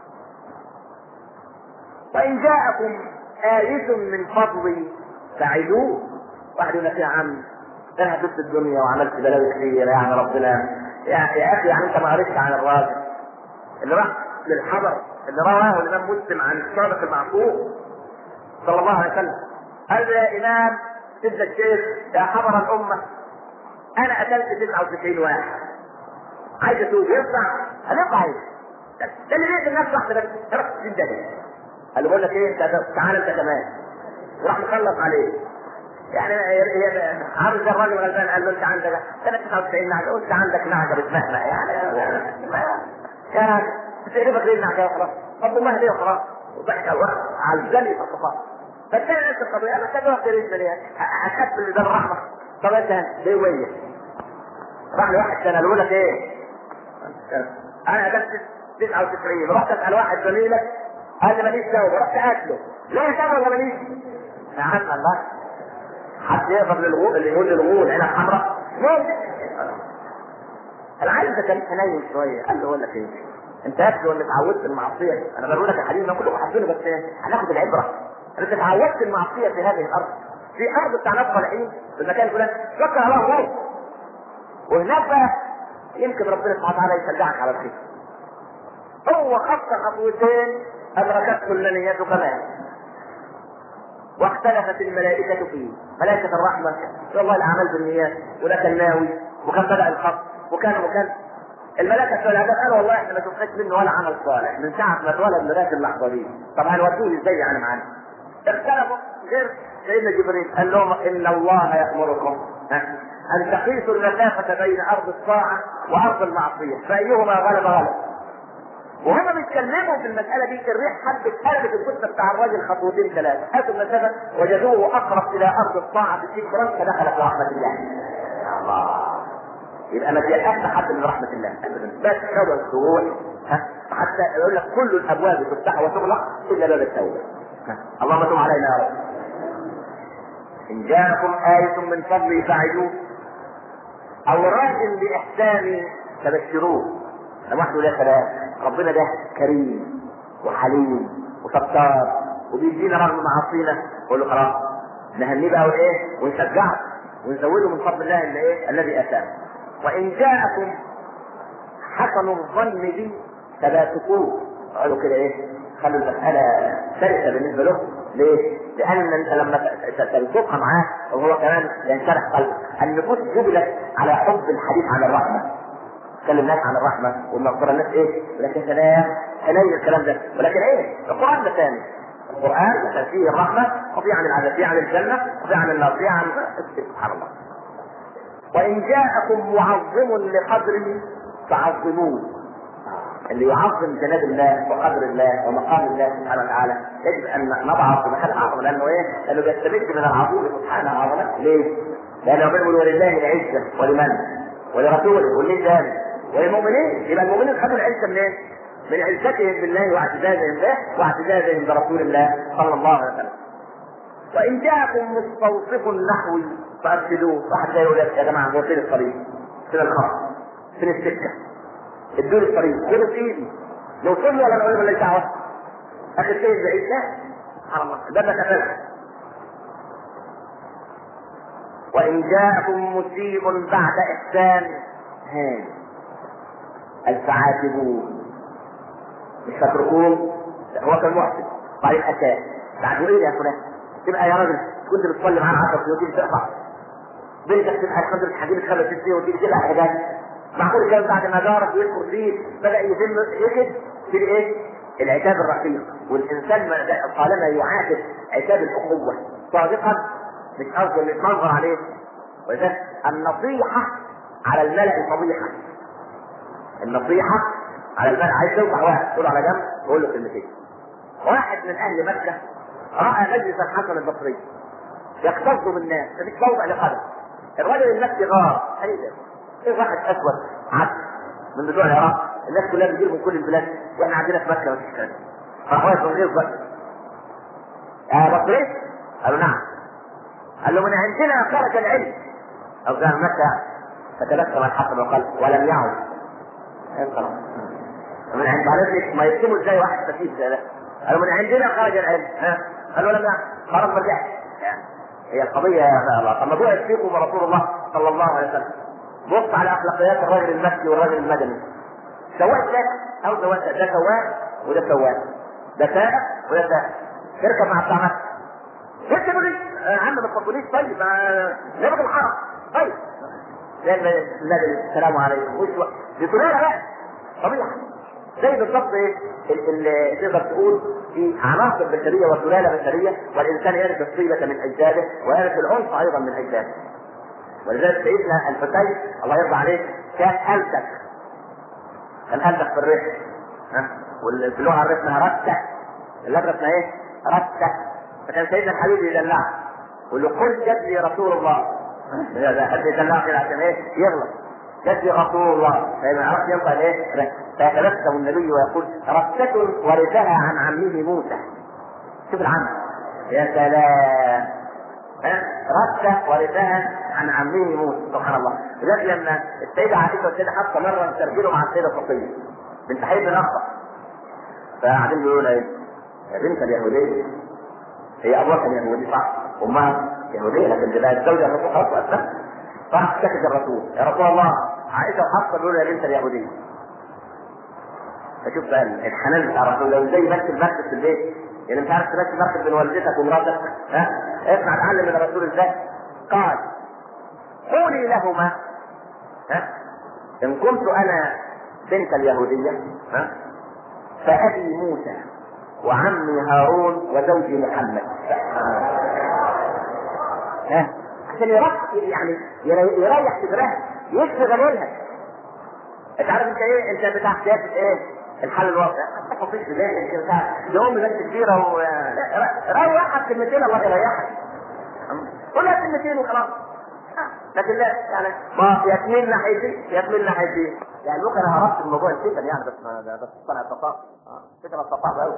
وان جاءكم آية من فضلي فعلوه واحد يقول لك يا عم انا هدفت الدنيا وعملت بلاوي كتير يعني ربنا يا, يا اخي يعني انت ما قريتش عن الراجل اللي راح للحضر اللي رواه الامام مسلم عن الصادق المعصوم صلى الله عليه وسلم قال له يا امام سيدنا الشيخ يا حضر الامه انا قتلت 99 واحد عايز اتوب ينفع؟ هنقع ايه؟ ده اللي بيقتل نفسه واحده بس تروح تسيب ده قال له بقول لك ايه انت تعالى انت كمان وراح مخلص عليه يعني هي هي عامل زي الراجل الغلبان قال له انت عندك سنه 99 نعجه وانت عندك نعجه بتمهمه يعني يا بتقربك ليه النعجه خلاص طب الله ليه خلاص وضحك الوقت على الجلي فالصفات فالثاني نفس القضيه انا كده واحد رجل ليه هتقبل ده الرحمه طب انت ليه ويا راح لواحد كان قالوا لك ايه انا قتلت 99 رحت اسال واحد زميلك قال لي ماليش توبه رحت قاتله ليه توبه ولا ماليش؟ يا عم الله حد يقدر للغول اللي يقول للغول عينك حمراء ممكن العيل ده كان حنين شويه قال له اقول لك ايه انت اكل ولا اتعودت المعصيه انا بقول لك يا حبيبي كلكم حاسينه بس ايه هناخد العبره انت اتعودت المعصيه في هذه الارض في ارض بتاع ناس صالحين في المكان الفلاني شكر على الله وهناك بقى يمكن ربنا سبحانه وتعالى يشجعك على الخير هو خط خطوتين ادركت كل نيته كمان واختلفت الملائكة فيه ملائكة الرحمة والله الأعمال بالنيات وده كان ناوي وكان بدأ الخط وكان وكان الملائكة الثلاثة قالوا والله احنا ما شفناش منه ولا عمل صالح من ساعة ما اتولد لغاية اللحظة دي طب هنودوه ازاي يعني معانا؟ اختلفوا غير سيدنا جبريل قال لهم ان الله يأمركم ها؟ ان تقيسوا المسافة بين ارض الطاعة وارض المعصية فايهما غلب غلب وهم بيتكلموا في المسألة دي الريح حبت قلبت الجثة بتاع الراجل خطوتين ثلاثة هاتوا المسافة وجدوه أقرب إلى أرض الطاعة في شبرا فدخل في رحمة الله. الله يبقى ما تيأسش حد من رحمة الله أبدا بس خدوا الشروع ها حتى يقول لك كل الأبواب تفتح وتغلق إلا باب التوبة ها. اللهم تب علينا يا رب إن جاءكم آية من فضلي فاعلوه أو راج بإحساني فبشروه لما واحد يقول يا سلام ربنا ده كريم وحليم وستار وبيدينا رغم معاصينا نقول له خلاص نهنيه بقى وايه ونشجعه ونزوده من فضل الله اللي ايه الذي اتاه وان جاءكم حسن الظن بي فباتقوه قالوا كده ايه خلوا المسألة سلسة بالنسبة له ليه؟ لأن أنت لما تلتقى معاه وهو كمان ينشرح قلبك النفوس جبلت على حب الحديث عن الرحمة تكلم الناس عن الرحمه والمغفره الناس ايه؟ لكن سلام حنين الكلام ده ولكن ايه؟ القران ده ثاني القران مثلا فيه الرحمه وفيه عن العذاب فيه عن الجنه وفيه عن النار فيه عن سبحان الله وان جاءكم معظم لقدره فعظموه اللي يعظم جلال الله وقدر الله ومقام الله سبحانه وتعالى يجب ان نضعه في مكان اعظم لانه ايه؟ لانه بيستمد من العظيم سبحانه عظمته ليه؟ لانه بيقول ولله العزه ولمن؟ ولرسوله وللجهل وللمؤمنين يبقى المؤمنين خدوا العزه منين؟ من عزتهم بالله واعتزازهم به واعتزازهم برسول الله صلى الله عليه وسلم. وان جاءكم مستوصف نحوي فارشدوه واحد جاي يقول لك يا جماعه هو فين الطريق؟ فين الخط؟ فين السكه؟ ادوني الطريق خدوا في ايدي نوصل له ولا نقول له ماليش دعوه؟ اخر شيء بعيد ده سبحان الله ده ما كفاش وإن جاءكم مسيء بعد إحسان ها فعاتبوه مش تتركوه هو كان محسن بعدين أتاه بعد إيه يا فلان تبقى يا راجل كنت بتصلي معاه 10 سنين وتيجي تقطع بنتك تبقى خمسة حديد خمس ست سنين وتيجي تبقى حاجات معقول كان بعد ما جارك ويذكر فيه بدأ يتم يجد في الإيه؟ العتاب الرقيق والإنسان طالما يعاتب عتاب الأخوة صادقا مش قصده اللي يتمنظر عليه ولذلك النصيحة على الملأ فضيحة النصيحة على الملأ عايز توقع واحد تقول على جنب تقول له كلمتين واحد من أهل مكة رأى مجلس الحسن البصري يقتصد بالناس مفيش موضع لقدم الراجل المكي غار قال ايه ده؟ ايه واحد اسود عبد من بتوع العراق الناس كلها بتجيب من كل البلاد واحنا عندنا في مكه مفيش كلام فراح واقف من غير بقى آه بطريق قالوا نعم قال له من عندنا خرج العلم او كان مكه فتبسم الحسن وقال ولم يعد خلاص من عند بعد ما يكتبوا ازاي واحد سفيه زي ده قالوا من عندنا خرج العلم ها قالوا لم يعد خرج ما رجعش هي القضية يا الله طب ما بعث فيكم رسول الله صلى الله عليه وسلم بص على اخلاقيات الرجل المكي والرجل المدني سواء ده او سواء ده ده سواء وده سواء ده سائق وده سائق تركب مع بتاع مكة تركب لي يا عم ما تفضليش طيب ما نبغى الحرم طيب زي النبي السلام عليكم وش دي كلها بقى طبيعي زي بالضبط ايه اللي تقدر تقول في عناصر بشريه وسلاله بشريه والانسان يرث الطيبه من اجداده ويرث العنف ايضا من اجداده ولذلك سيدنا الحسين الله يرضى عليه كان التك كان التك في الريح ها وفي اللغه الريح اسمها رتة اللغه اسمها ايه؟ رتة فكان سيدنا الحبيب يدلعه يقول له قل جد لي رسول الله هذا حد يدلعه كده عشان ايه؟ يغلط جد لي رسول الله فإذا عرفت ينطق ايه؟ فيتبسم النبي ويقول رتة ورثها عن عمه موسى شوف العم يا سلام رتة ورثها عن عمه موسى سبحان الله لذلك لما السيدة عائشة والسيدة حفصة مرة استرجلوا مع السيدة صفية بنت حي بن أخطأ فقاعدين بيقولوا ايه؟ يا بنت اليهودية هي أبوها كان يهودي صح أمها يهودية لكن دي بقت زوجة الرسول خلاص وأسلم راح تشتكي الرسول يا رسول الله عائشة وحفصة بيقولوا يا بنت اليهودية فشوف بقى الحنان بتاع الرسول لو ازاي يمثل مركز في البيت يعني مش عارف تمثل مركز بين والدتك ومراتك ها اسمع اتعلم من الرسول ازاي قال قولي لهما ها ان كنت انا بنت اليهودية ها فأبي موسى وعمي هارون وزوجي محمد ها عشان يريح يعني يريح صدرها يشفي غليلها انت عارف انت ايه انت بتاع سياسه ايه الحل الواقع ما تحطيش في بالك انت بتاع يوم بنت كبيره و روحها بكلمتين الله يريحك قولها كلمتين وخلاص لكن لا يعني ما يكمل ناحيتي يكمل ناحيتي يعني ممكن انا هربت الموضوع الفتن يعني بس ما بس طلع الصفاء فتن الصفاء قوي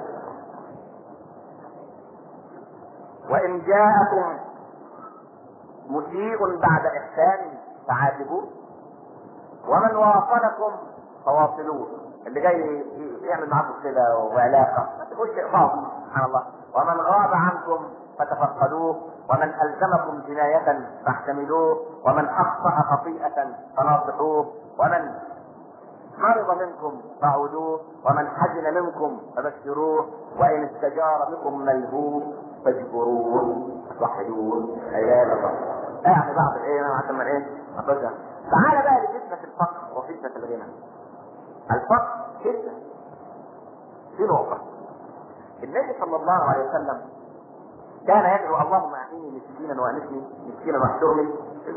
وان جاءكم مسيء بعد احسان فعاتبوه ومن واصلكم فواصلوه اللي جاي يعمل معاكم كده وعلاقه ما تقولش اقفاض سبحان الله ومن غاب عنكم فتفقدوه ومن الزمكم جناية فاحتملوه ومن اخطا خطيئة فناصحوه ومن مرض منكم فعودوه ومن حزن منكم فبشروه وان استجار بكم ملهوف فاجبروه وحدوه لا اله الا الله يعني بعض الايه عشان من ايه أخذها. تعال بقى لفتنة الفقر وفتنة الغنى الفقر فتنة في نقطة النبي صلى الله عليه وسلم كان يدعو اللهم اعطيني مسكينا وانسني مسكينا واحشرني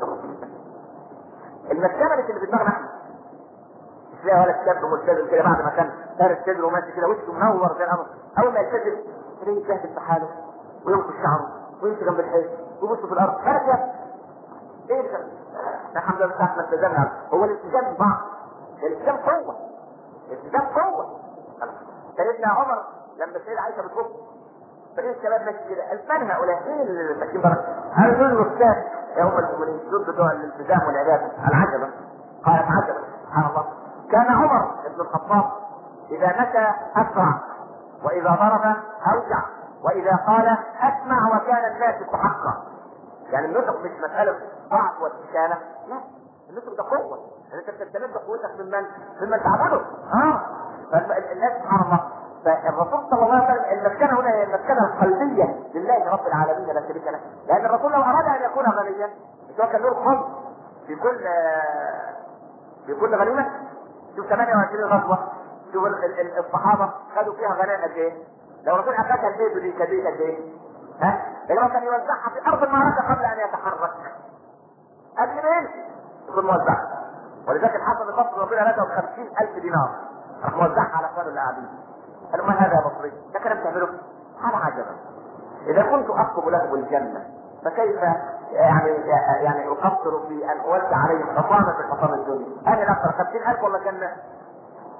المسكنة مش اللي في دماغنا احنا مش فيها ولا شاب ملتزم كده بعد ما كان فارس صدره وماشي كده وشه منور زي القمر اول ما يلتزم تلاقيه يتلهف في حاله وينقش شعره ويمشي جنب الحيط ويبص في الارض فارس يا ايه ده؟ الحمد لله احنا التزمنا هو الالتزام بعض الالتزام قوه الالتزام قوه سيدنا عمر لما السيدة عائشة بتبص فليه الشباب ماشي كده قال من هؤلاء؟ مين اللي ماشيين بره؟ قال دول الاستاذ يا هم المؤمنين دول بتوع الالتزام والعباده العجبه قالت عجبا سبحان الله كان عمر بن الخطاب اذا مشى اسرع واذا ضرب اوجع واذا قال اسمع وكان الناس حقا يعني النطق مش مساله ضعف واستكانه لا النطق ده قوه يعني انت بتستمد قوتك ممن ممن تعبده اه فالناس سبحان الله فالرسول صلى الله عليه وسلم المسكنه هنا هي المسكنه القلبيه لله رب العالمين لا شريك له لان الرسول لو اراد ان يكون غنيا مش هو كان له خمس في كل في كل غنيمه شوف 28 غزوه شوف ال- ال- الصحابه خدوا فيها غنائم قد ايه؟ لو الرسول اخذها البيت دي كبير قد ايه؟ ها؟ لانه كان يوزعها في ارض المعركه قبل ان يتحرك قبل ما يمشي يكون موزعها ولذلك الحسن البصري ربنا رزقه ب 50000 دينار راح موزعها على اخوانه اللي قاعدين قالوا ما هذا يا بصري؟ ده كلام تعمله؟ قال عجبا اذا كنت اطلب لكم الجنه فكيف يعني يعني اقصر في ان اودع عليهم حطامه في حطام الدنيا؟ انا الاكثر 50000 ولا جنه؟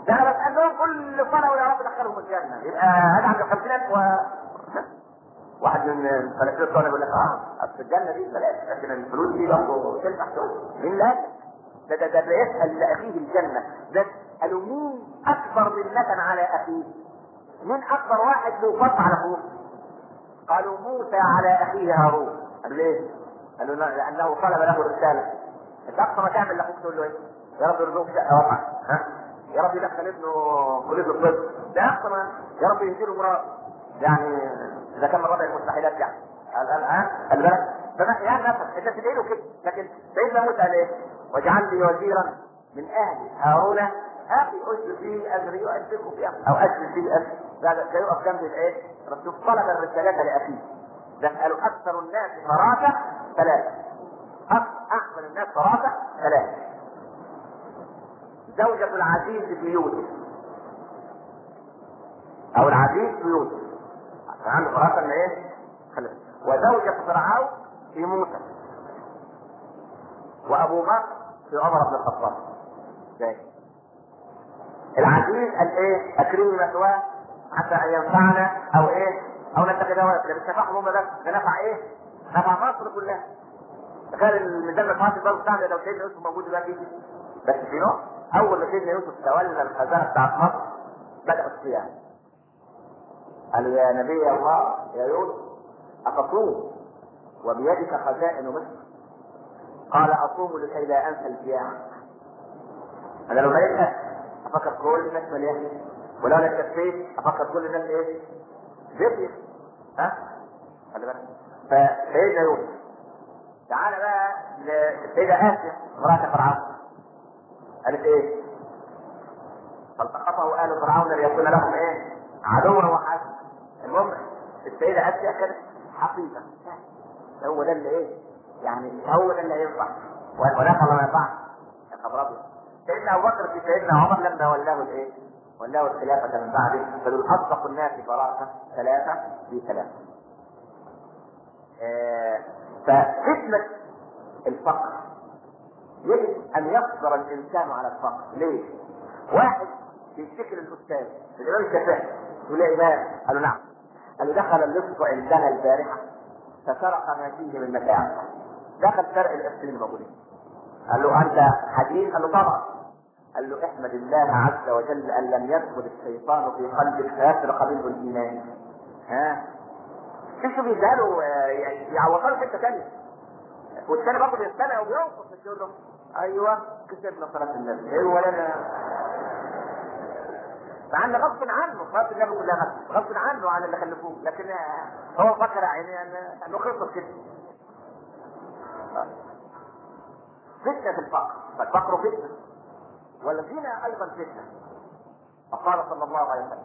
ده انا بسالهم كل سنه ويا رب دخلهم الجنه يبقى انا عند الخمسينات و واحد من الفلاسفه بتوعنا يقول لك اه اصل الجنه دي بلاش لكن الفلوس دي برضه تنفع شويه مين لا ده ده ده يسال لاخيه الجنه ده قالوا مين اكبر منة على اخيه مين اكبر واحد له فضل على اخوه قالوا موسى على اخيه هارون قالوا ليه؟ قالوا لا لانه طلب له الرساله انت اقصى ما تعمل لاخوك تقول له ايه؟ يا رب يرزقك شقه واسعه ها؟ يا رب يدخل ابنه كليه الطب ده اقصى ما يا رب يهديله مراد يعني اذا كان من ربع المستحيلات يعني الان ها خلي بالك فما يعني نفسك انت تدعي له كده لكن سيدنا موسى قال ايه؟ واجعل لي وزيرا من اهلي هارون اخي اشرك فيه اجري واشركه في امري او اشرك فيه امري ده ده يقف جنب الايه؟ رسول طلب الرسالات لاخيه نسأل اكثر الناس فراسه ثلاثه احسن الناس فراسه ثلاثه زوجة العزيز في يوسف او العزيز في يوسف كان عنده فراسه ان ايه؟ خلف وزوجة فرعون في موسى وابو بكر في عمر بن الخطاب ازاي؟ العزيز قال ايه؟ اكرمني مثواه حتى ان ينفعنا او ايه؟ او نتخذه ولد ده مش نفعهم هم بس ده نفع ايه؟ نفع مصر كلها تخيل الميزان المعاصي الباب بتاعنا لو سيدنا يوسف موجود دلوقتي بس في نوع اول ما سيدنا يوسف تولى الخزانه بتاعت مصر بدا الصيام قالوا يا نبي الله يا يوسف اتصوم وبيدك خزائن مصر قال اصوم لكي لا انسى الجياع انا لو لقيتها افكر كل الناس مليانه ولو انا كفيت افكر كل الناس ايه؟ زبيت ها؟ خلي بالك فسيدنا يوسف تعالى بقى للسيدة آسيا امرأة فرعون قالت ايه؟ فالتقطه آل فرعون ليكون لهم ايه؟ عدوا وحسن المهم السيدة آسيا كانت حقيقة هو ده اللي ايه؟ يعني هو ده اللي هينفع ولا الله ما ينفعش يا خبر ابيض سيدنا ابو بكر في سيدنا عمر لما ولاه الايه؟ ولاه الخلافة من بعده فدول اصدق الناس فراسة ثلاثة في ثلاثة. آه ففتنة الفقر يجب ان يصبر الانسان على الفقر ليه؟ واحد بيشتكي الاستاذ الامام الشافعي يقول يا امام قال له نعم قال له دخل اللص عندنا البارحه فسرق ما فيه من متاع دخل سرق القرشين الموجودين قال له انت حديث قال له طبعا قال له احمد الله عز وجل ان لم يدخل الشيطان في قلبك فيسرق منه الايمان ها شوف بيسالوا يعوضوا حته ثانيه والثاني برضه بيستمع وبيوصف مش يقول له ايوه كسبنا صلاه النبي ايه ولا انا مع ان غصب عنه صلاه النبي كلها غصب غصب عنه عن اللي خلفوه لكن هو فكر يعني انه خلص كده فتنة الفقر فالفقر فتنة والغنى أيضا فتنة فقال صلى الله عليه وسلم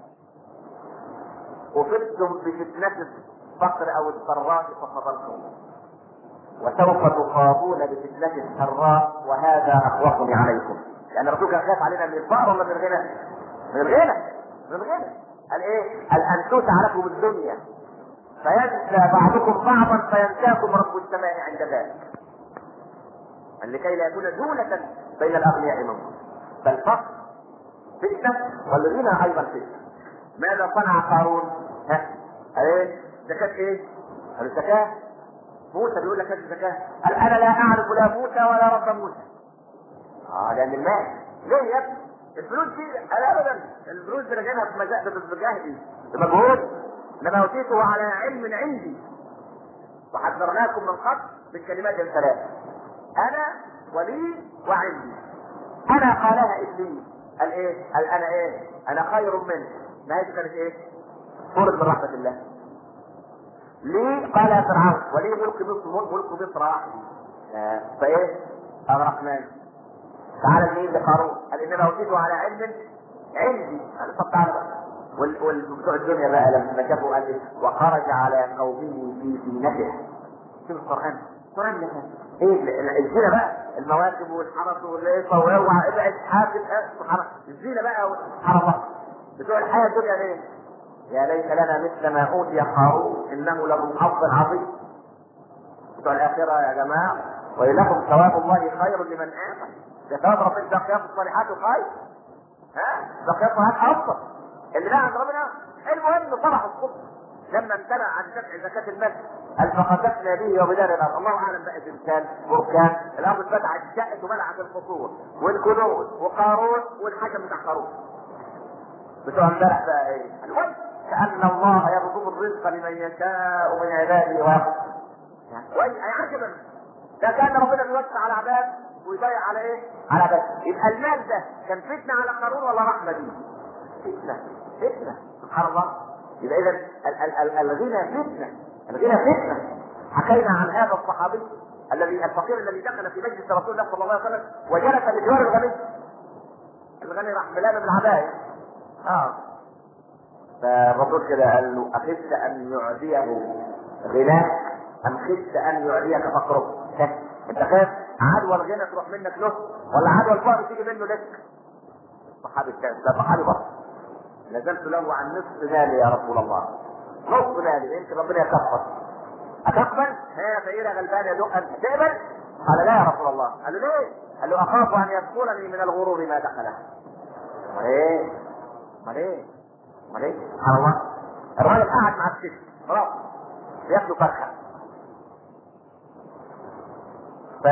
وفتم بفتنة الفقر أو الضراء فصبرتم وسوف تخاضون بفتنة السراء وهذا أخوفني عليكم لأن الرسول كان خايف علينا من الفقر ولا من الغنى؟ من الغنى من الغنى قال إيه؟ قال أن توسع لكم الدنيا فينسى بعضكم بعضا فينساكم رب السماء عند ذلك لكي لا يكون دولة بين الأغنياء منكم فالفقر فتنة والغنى أيضا فتنة ماذا صنع قارون؟ ها؟ ايه؟ زكاة ايه؟ قال الزكاة موسى بيقول لك الزكاة قال أنا لا أعرف لا موسى ولا رب موسى اه لأن المال ليه يا ابني؟ الفلوس دي قال أبدا الفلوس دي راجعينها في مجاهد بجهدي بمجهود انما اوتيته على علم عندي وحذرناكم من قبل بالكلمات الثلاث انا ولي وعندي انا قالها ابليس قال ايه؟ قال انا ايه؟ انا خير منه ما هي كانت ايه؟ صورة من رحمة الله ليه؟ قال يا فرعون ولي ملك مصر ملك مصر واحد فايه؟ اغرقناه تعالى مين لقارون قال انما اوتيته على علم عندي قال طب تعالى بقى والبتوع الدنيا بقى لما شافوا قال وخرج على قومه في زينته شوف القران القران ده ايه الزينه بقى المواكب والحرس والليفه واوعى ابعد حافظ سبحان الزينه بقى والحرس بتوع الحياه الدنيا ايه؟ يا ليت لنا مثل ما اوتي قارون انه له حظ عظيم بتوع الاخره يا جماعه ولكم ثواب الله خير لمن امن ده ثواب ربنا الباقيات الصالحات خير ها بقيتها هات افضل اللي بقى عند ربنا المهم صبح الصبح لما امتنع عن دفع زكاة المال قال فخسفنا به وبدار الارض الله اعلم بقى زلزال بركان الارض اتفتحت شقت ومنعت القصور والكنوز وقارون والحكم بتاع قارون بتوع امبارح بقى ايه؟ المهم كأن الله يبسط الرزق لمن يشاء من عباده ويقدر كويس عجبا ده كان ربنا بيوسع على عباد ويضيع على ايه؟ على عباد يبقى المال ده كان فتنه على قارون ولا رحمه دي؟ فتنه فتنه سبحان الله يبقى اذا ال- ال- ال- الغنى فتنه الغنى فتنه حكينا عن هذا الصحابي الذي الفقير الذي دخل في مجلس رسول الله صلى الله عليه وسلم وجلس بجوار الغني الغني راح ملامه بالعبايه اه فالرسول كده قال له اخفت ان يعديه غناك ام خفت ان يعديك فقرك انت خايف عدوى الغنى تروح منك له ولا عدوى الفقر تيجي منه لك صحابي الثاني ده صحابي برضه نزلت له عن نصف مالي يا رسول الله نصف مالي يمكن ربنا يكفر أتقبل؟ ها فقيرة غلبان يا دق أنت تقبل؟ قال لا يا رسول الله قال له ليه؟ قال له أخاف أن يدخلني من الغرور ما دخله أمال إيه؟ أمال إيه؟ أمال إيه؟ سبحان الله الراجل قاعد مع الست خلاص بياكلوا فرخة ف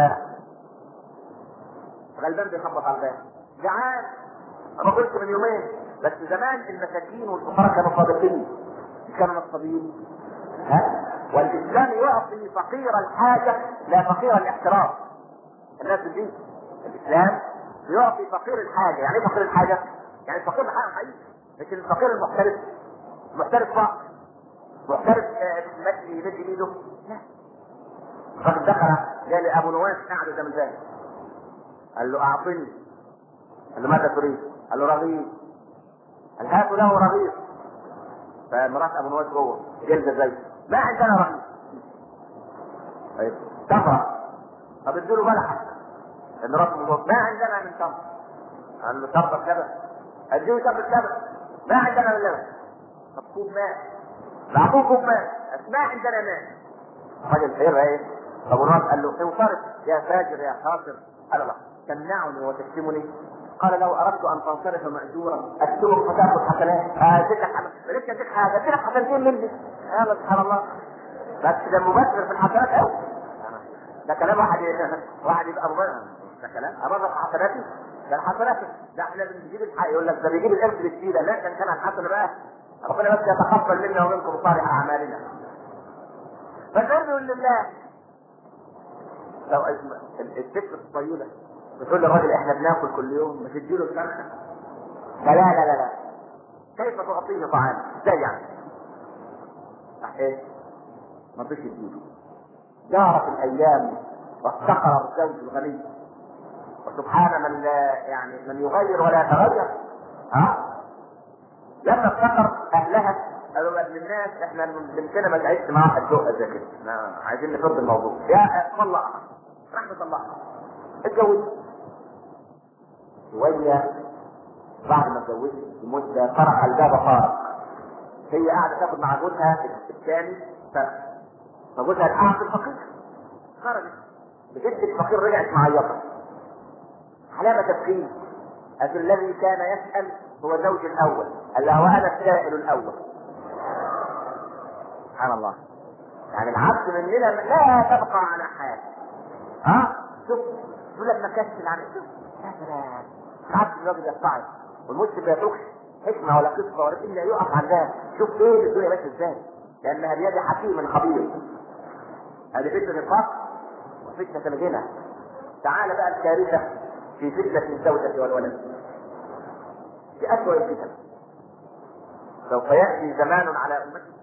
غلبان بيخبط على الباب جعان انا قلت من يومين بس زمان المساكين والفقراء كانوا صادقين مش كانوا نصابين ها والاسلام يعطي فقير الحاجه لا فقير الاحتراف الناس دي الاسلام يعطي فقير الحاجه يعني ايه فقير الحاجه؟ يعني الفقير الحاجه حقيقي لكن الفقير المحترف محترف فقر محترف آه، مد يمد ايده لا الراجل دخل قال لي ابو نواس قاعد قدام الباب قال له اعطني قال له ماذا تريد؟ قال له رغيف قال هاتوا له رغيف فمرات ابو نواس جوه جلد زي ما عندنا رغيف طيب تمره طب ادوا بلحه مرات ابو نواس ما عندنا من تمر قال له تمره كذا اديه تمره كذا ما عندنا من لبن طب كوب ماء اعطوه كوب ماء ما عندنا ماء الراجل خير ايه ابو نواس قال له انصرف يا فاجر يا خاسر قال له تمنعني وتشتمني قال لو اردت ان تنصرف ماجورا اكتبك فتاخذ حسنات اديك حسنات مالكش اديك حاجه اديك حسنتين مني يا سبحان الله بس ده مبشر في الحسنات قوي ده كلام واحد واحد يبقى مبرر ده كلام ابرر حسناتي ده الحسنات ده احنا بنجيب الحق يقول لك ده بيجيب القرد بالسيده لا كان كان الحسن بقى ربنا بس يتقبل منا ومنكم صالح اعمالنا فالعلم لله لو الست الطيبه بتقول للراجل احنا بناكل كل يوم ما تديله الفرخه لا لا لا لا كيف تعطيه طعام ازاي يعني صح ايه ما رضيش يديله جارت الايام وافتقر الزوج الغني وسبحان من لا يعني من يغير ولا يتغير ها لما افتقر اهلها قالوا بقى للناس احنا بنتنا ما تعيش مع واحد ذوق زي كده احنا عايزين نفض الموضوع يا طلقها راح مطلقها اتجوز شوية بعد ما اتجوزت بمدة طرق الباب طارق هي قاعدة تاخد مع جوزها الثاني فرق فجوزها القاعد في الفقير خرجت بجد الفقير رجعت معيطة علامة تبكيه أتى الذي كان يسأل هو زوج الأول قال له وأنا السائل الأول سبحان الله يعني العبد مننا لا تبقى على حال ها شوف يقول لك مكسل عن شوف يا سلام العبد الراجل يتعظ والمسلم ما يتركش حكمه ولا قصه ولا الا يقف على ده شوف ايه الدنيا ماشيه ازاي لانها بيد حكيم خبير هذه فتنه الفقر وفتنه الغنى تعال بقى الكارثه في فتنه الزوجه والولد في اسوء الفتن سوف ياتي زمان على امتي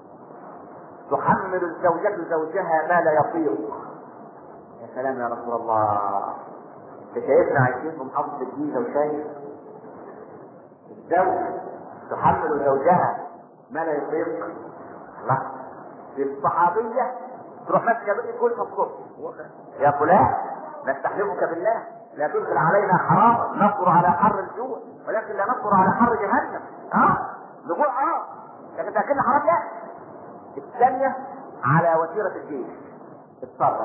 تحمل الزوجة زوجها ما لا يطيق يا سلام يا رسول الله انت شايفنا عايشين في محافظة الجيزة وشايف الزوج تحمل زوجها ما لا يطيق الله في الصحابية تروح ماسكة بقى كل الصبح يا فلان نستحلفك بالله لا تدخل علينا حرام نصبر على حر الجوع ولكن لا نصبر على حر جهنم ها الجوع اه لكن تاكلنا حرام لا الثانية على وتيرة الجيش اتصرف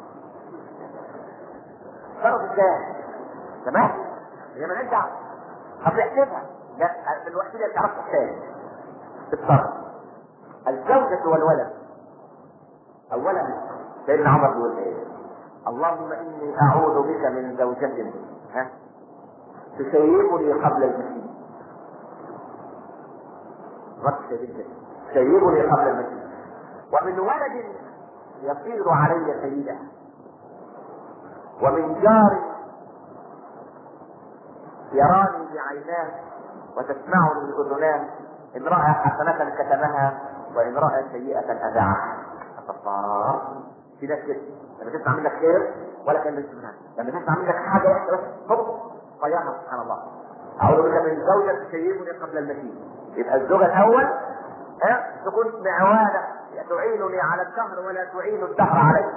اتصرف ازاي؟ تمام؟ هي مالهاش دعوة طب احسبها لا في الوقت اللي تعرف تحسب اتصرف الزوجة والولد اولا سيدنا عمر بيقول ايه اللهم اني اعوذ بك من زوجة ها تسيبني قبل المسيح رد جدا تسيبني قبل المسيح ومن ولد يصير علي سيدا ومن جار يراني بعيناه وتسمعني باذناه ان راى حسنه كتمها وان راى سيئه اذاعها الله في ناس كده لما تسمع منك خير ولا كان منها لما تسمع منك حاجه واحده بس طب طيرها سبحان الله اعوذ بك من زوجة تسيبني قبل المسيح يبقى الزوجة الاول ها تكون معوانة تعينني على الدهر ولا تعين الدهر علي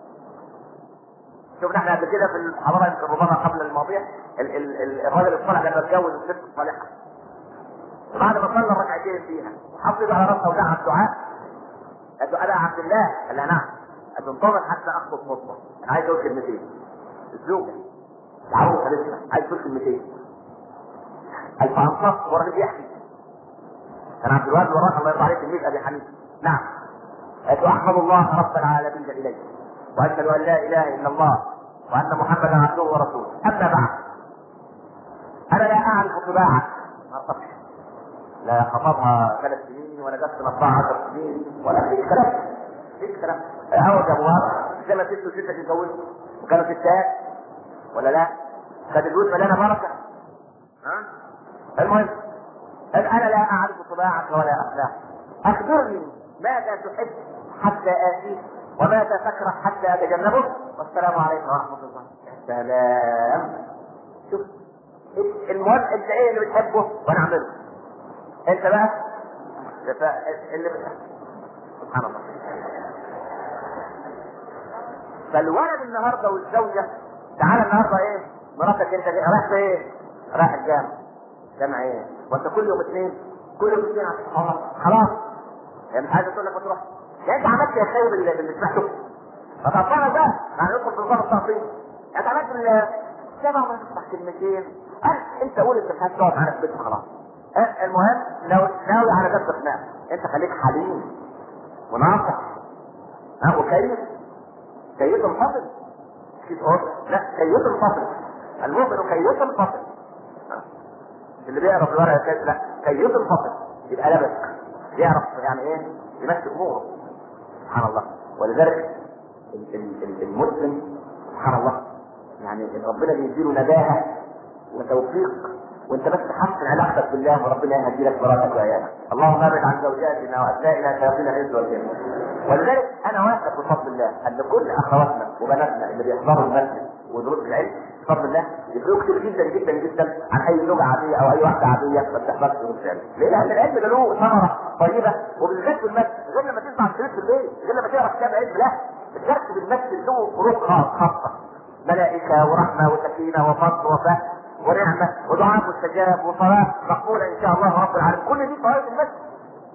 شفنا احنا قبل كده في الحضاره يمكن ربما قبل الماضيه ال- ال- ال- الراجل الصالح لما اتجوز الست الصالحه بعد ما صلى ركعتين فيها حافظ على راسها ودعا الدعاء قال له انا عبد الله قال لها نعم قال له انتظر حتى اخطب خطبه انا عايز اقول كلمتين الزوجه العروسه لسه عايز تقول كلمتين قال فانصت والراجل بيحكي كان عبد الوهاب وراك الله يرضى عليه تلميذ ابي حنيفه نعم قالت له احمد الله رب العالمين اليك واشهد ان لا اله الا الله وان محمدا عبده ورسوله اما بعد انا لا اعرف طباعك ما أعرفش. لا خطبها ثلاث سنين ولا جبت مطبعها عشر سنين ولا في كلام في كلام اول ابواب زي ما ست وستة تتجوزوا وكانوا ستات ولا لا؟ كانت البيوت مليانه بركه ها؟ المهم قال انا لا اعرف طباعك ولا اخلاقك اخبرني ماذا تحب حتى اتيك وماذا تكره حتى اتجنبه والسلام عليكم ورحمه الله يا سلام شوف المهم انت ايه اللي بتحبه وانا اعمله انت بقى ف- اللي بتحبه سبحان الله فالولد النهارده والزوجه تعالى النهارده ايه مراتك انت جاي- رايح فين؟ رايح الجامع جامع ايه؟ وانت كل يوم اثنين كل يوم اثنين خلاص خلاص هي مش عايزه تقول لك ما تروح يا انت عملت يا خير اللي اللي سمعته فتعطينا ده يعني ندخل في نظام التعطيل انت عملت ال- سبع ما تفتح كلمتين أه، انت قول انت مش عايز تقعد معانا في البيت خلاص أه، المهم ناوي ناوي على جد خناق انت خليك حليم وناصح ها وكيف كيف الفصل كيف هو لا كيف الفصل المؤمن كيف الفصل اللي بيعرف الورقه كيف لا كيف الفصل يبقى لبس يعرف يعني ايه يمشي اموره سبحان الله ولذلك ال- ال- ال- المسلم سبحان الله يعني ربنا بيديله نباهه وتوفيق وانت بس تحسن علاقتك بالله وربنا يهدي لك مراتك وعيالك اللهم ابعد عن زوجاتنا وابنائنا شياطين الانس والجن ولذلك انا واثق بفضل الله ان كل اخواتنا وبناتنا اللي بيحضروا المسجد ودروس العلم بفضل الله يفرقوا كتير جدا جدا جدا عن اي زوجه عاديه او اي واحده عاديه ما بتحضرش دروس العلم ليه؟ لان العلم ده له ثمره طيبه وبالذات في المسجد غير لما تسمع الشريط في البيت غير لما تقرا كتاب علم لا الدرس في المسجد له فروق خاص- خاصه ملائكه ورحمه وسكينه وفضل وفهم ونعمه ودعاء مستجاب وصلاه مقبوله ان شاء الله رب العالمين كل دي فوائد المسجد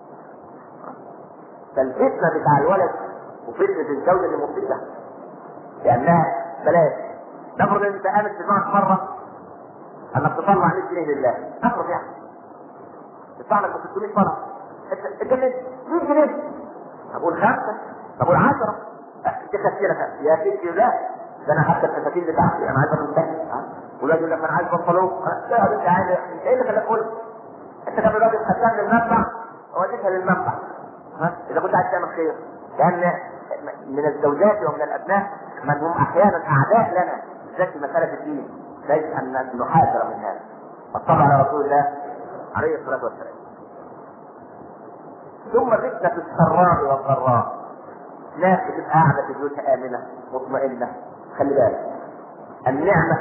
فالفتنه بتاع الولد وفتنه الزوجه دي مفيده لانها بلاش نفرض انت قامت في دماغك مره انك تطلع 100 جنيه لله نفرض يعني تدفع لك ب 600 مره انت انت 100 جنيه اقول خمسه اقول 10 دي تفكيرك يا سيدي لا ده انا حتى الفساتين بتاعتي انا عايز انتهي ولا يقول لك انا عايز بنطلون لا يا بنتي عايز انت ايه اللي خلاك تقول انت كان دلوقتي خدتها للمنبع وديتها للمنبع ها اذا كنت عايز تعمل خير لان من الزوجات ومن الابناء من هم احيانا اعداء لنا بالذات في مساله الدين يجب ان نحاذر من هذا والصلاه على رسول الله عليه الصلاه والسلام ثم فتنه السراء والضراء ناس بتبقى قاعده في بيوتها امنه مطمئنه خلي بالك النعمه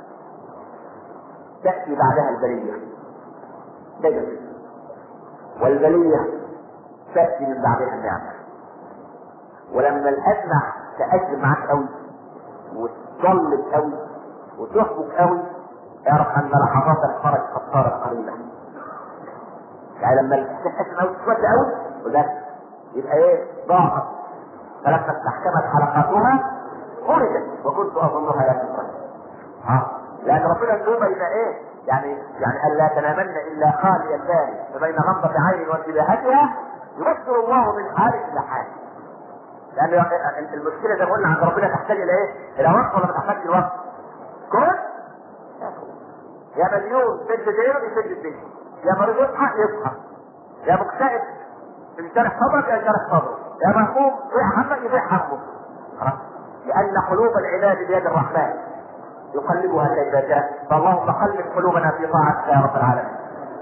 تاتي بعدها البليه دايما كده. والبليه تاتي من بعدها النعمه ولما الازمه تاجل معاك قوي وتضلم قوي وتحبك قوي اعرف ان لحظات الفرج قد صارت قليله يعني لما تحس ان تسود قوي وده يبقى ايه ضاعت فلما استحكمت حلقاتها خرجت وكنت اظنها لا تخرج ها لان ربنا التوبه يبقى ايه يعني يعني الا تنامن الا خالي البال فبين غمضة عين وانتباهتها يبصر الله من حال الى حال لان المشكله زي ما قلنا عند ربنا تحتاج الى ايه؟ الى وقت ولا ما تحتاجش الوقت؟ كل يا مليون سد دينه يسد الدين يا مريض يصحى يصحى يا مكتئب انشرح صدرك ينشرح صدره يا مهموم يفيح همك يفيح همه خلاص لان قلوب العباد بيد الرحمن يقلبها كيف شاء فاللهم قلب قلوبنا في طاعتك يا رب العالمين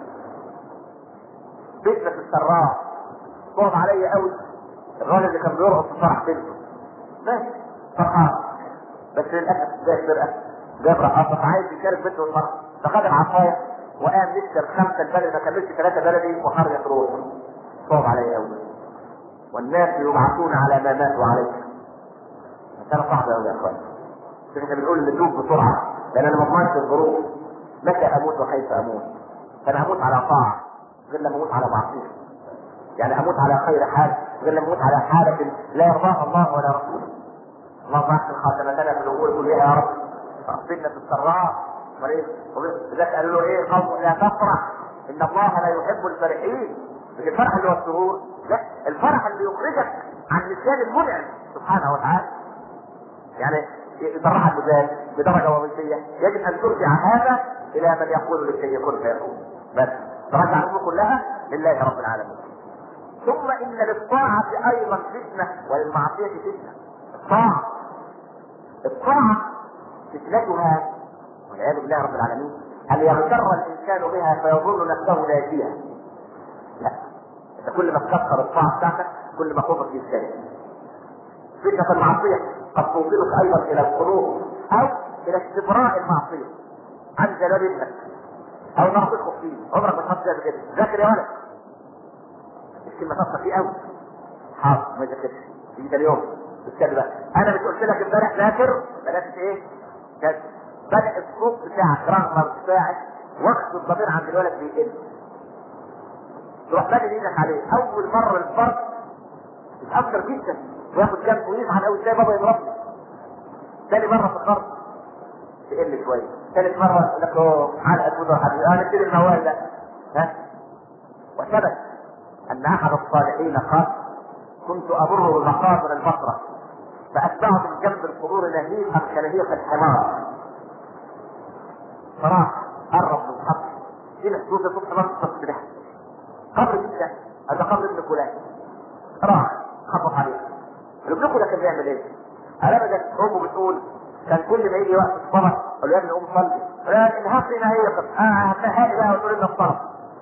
فتنة السراء صعب عليا قوي الراجل اللي كان بيرقص في فرح بنته ماشي فرحان بس للاسف زي الفرقه جاب رقاصه عايز يشارك بنته الفرح فخد العصايه وقام لسه الخمسه البلد ما كملش ثلاثه بلدي وخرجت روح صعب عليا قوي والناس يبعثون على ما ماتوا عليه مسألة صعبة قوي يا اخوان احنا بنقول نتوب بسرعة لأن أنا ما اضمنش الظروف متى أموت وكيف أموت فأنا أموت على طاعة غير لما أموت على معصية يعني أموت على خير حال غير لما أموت على حالة لا يرضاها الله ولا رسوله اللهم احسن خاتمتنا في الأمور كلها يا رب فتنة السراء وليه لذلك قالوا له ايه قوم لا تفرح ان الله لا يحب الفرحين مش الفرح اللي هو السرور لا الفرح اللي يخرجك عن نسيان المنعم سبحانه وتعالى يعني يفرحك بذلك بدرجه وظيفيه يجب ان ترجع هذا الى من يقول للشيء يكون فيكون بس ترجع الامور كلها لله رب العالمين ثم ان للطاعه ايضا فتنه وللمعصيه فتنه الطاعه الطاعه فتنتها والعياذ بالله رب العالمين ان يغتر الانسان بها فيظن نفسه ناجيا لا انت كل ما تكثر الطاعه بتاعتك كل ما خوفك يزداد فتنه المعصيه قد توصلك ايضا الى القلوب او الى استبراء المعصيه عن جلال ابنك او ناقصك فيه عمرك ما تحط كده ذاكر يا ولد الكلمه تصل فيه قوي حاضر ما ذاكرش يجي ده اليوم استنى بقى انا مش قلت لك امبارح ذاكر بلاش ايه كده بدا الصوت بتاعك رغم بتاعك وقت الضمير عند الولد بيقل تروح بادئ ايدك عليه اول مره الفرد يتاثر جدا وياخد جنبه ويزعل قوي ازاي بابا يضربني تاني مره في الخرج تقل شويه ثالث مره يقول لك اوه علقه وضوء حبيبي انا نبتدي الموال ده ها وثبت ان احد الصالحين قال كنت امر بمقابر البصره فاتبعت من جنب القبور نهيقا كنهيق الحمار فراح قرب من القبر سمع صوت صوت حمار تصف ده قبر جدا هذا قبر ابن فلان راح خبط عليه ابنكم ده كان بيعمل ايه؟ قال ابدا امه بتقول كان كل ما يجي وقت الصلاه قال له يا ابني قوم صلي قال انهاك لي نهيقك اه هتنهاقي بقى وتقول لنا الصلاه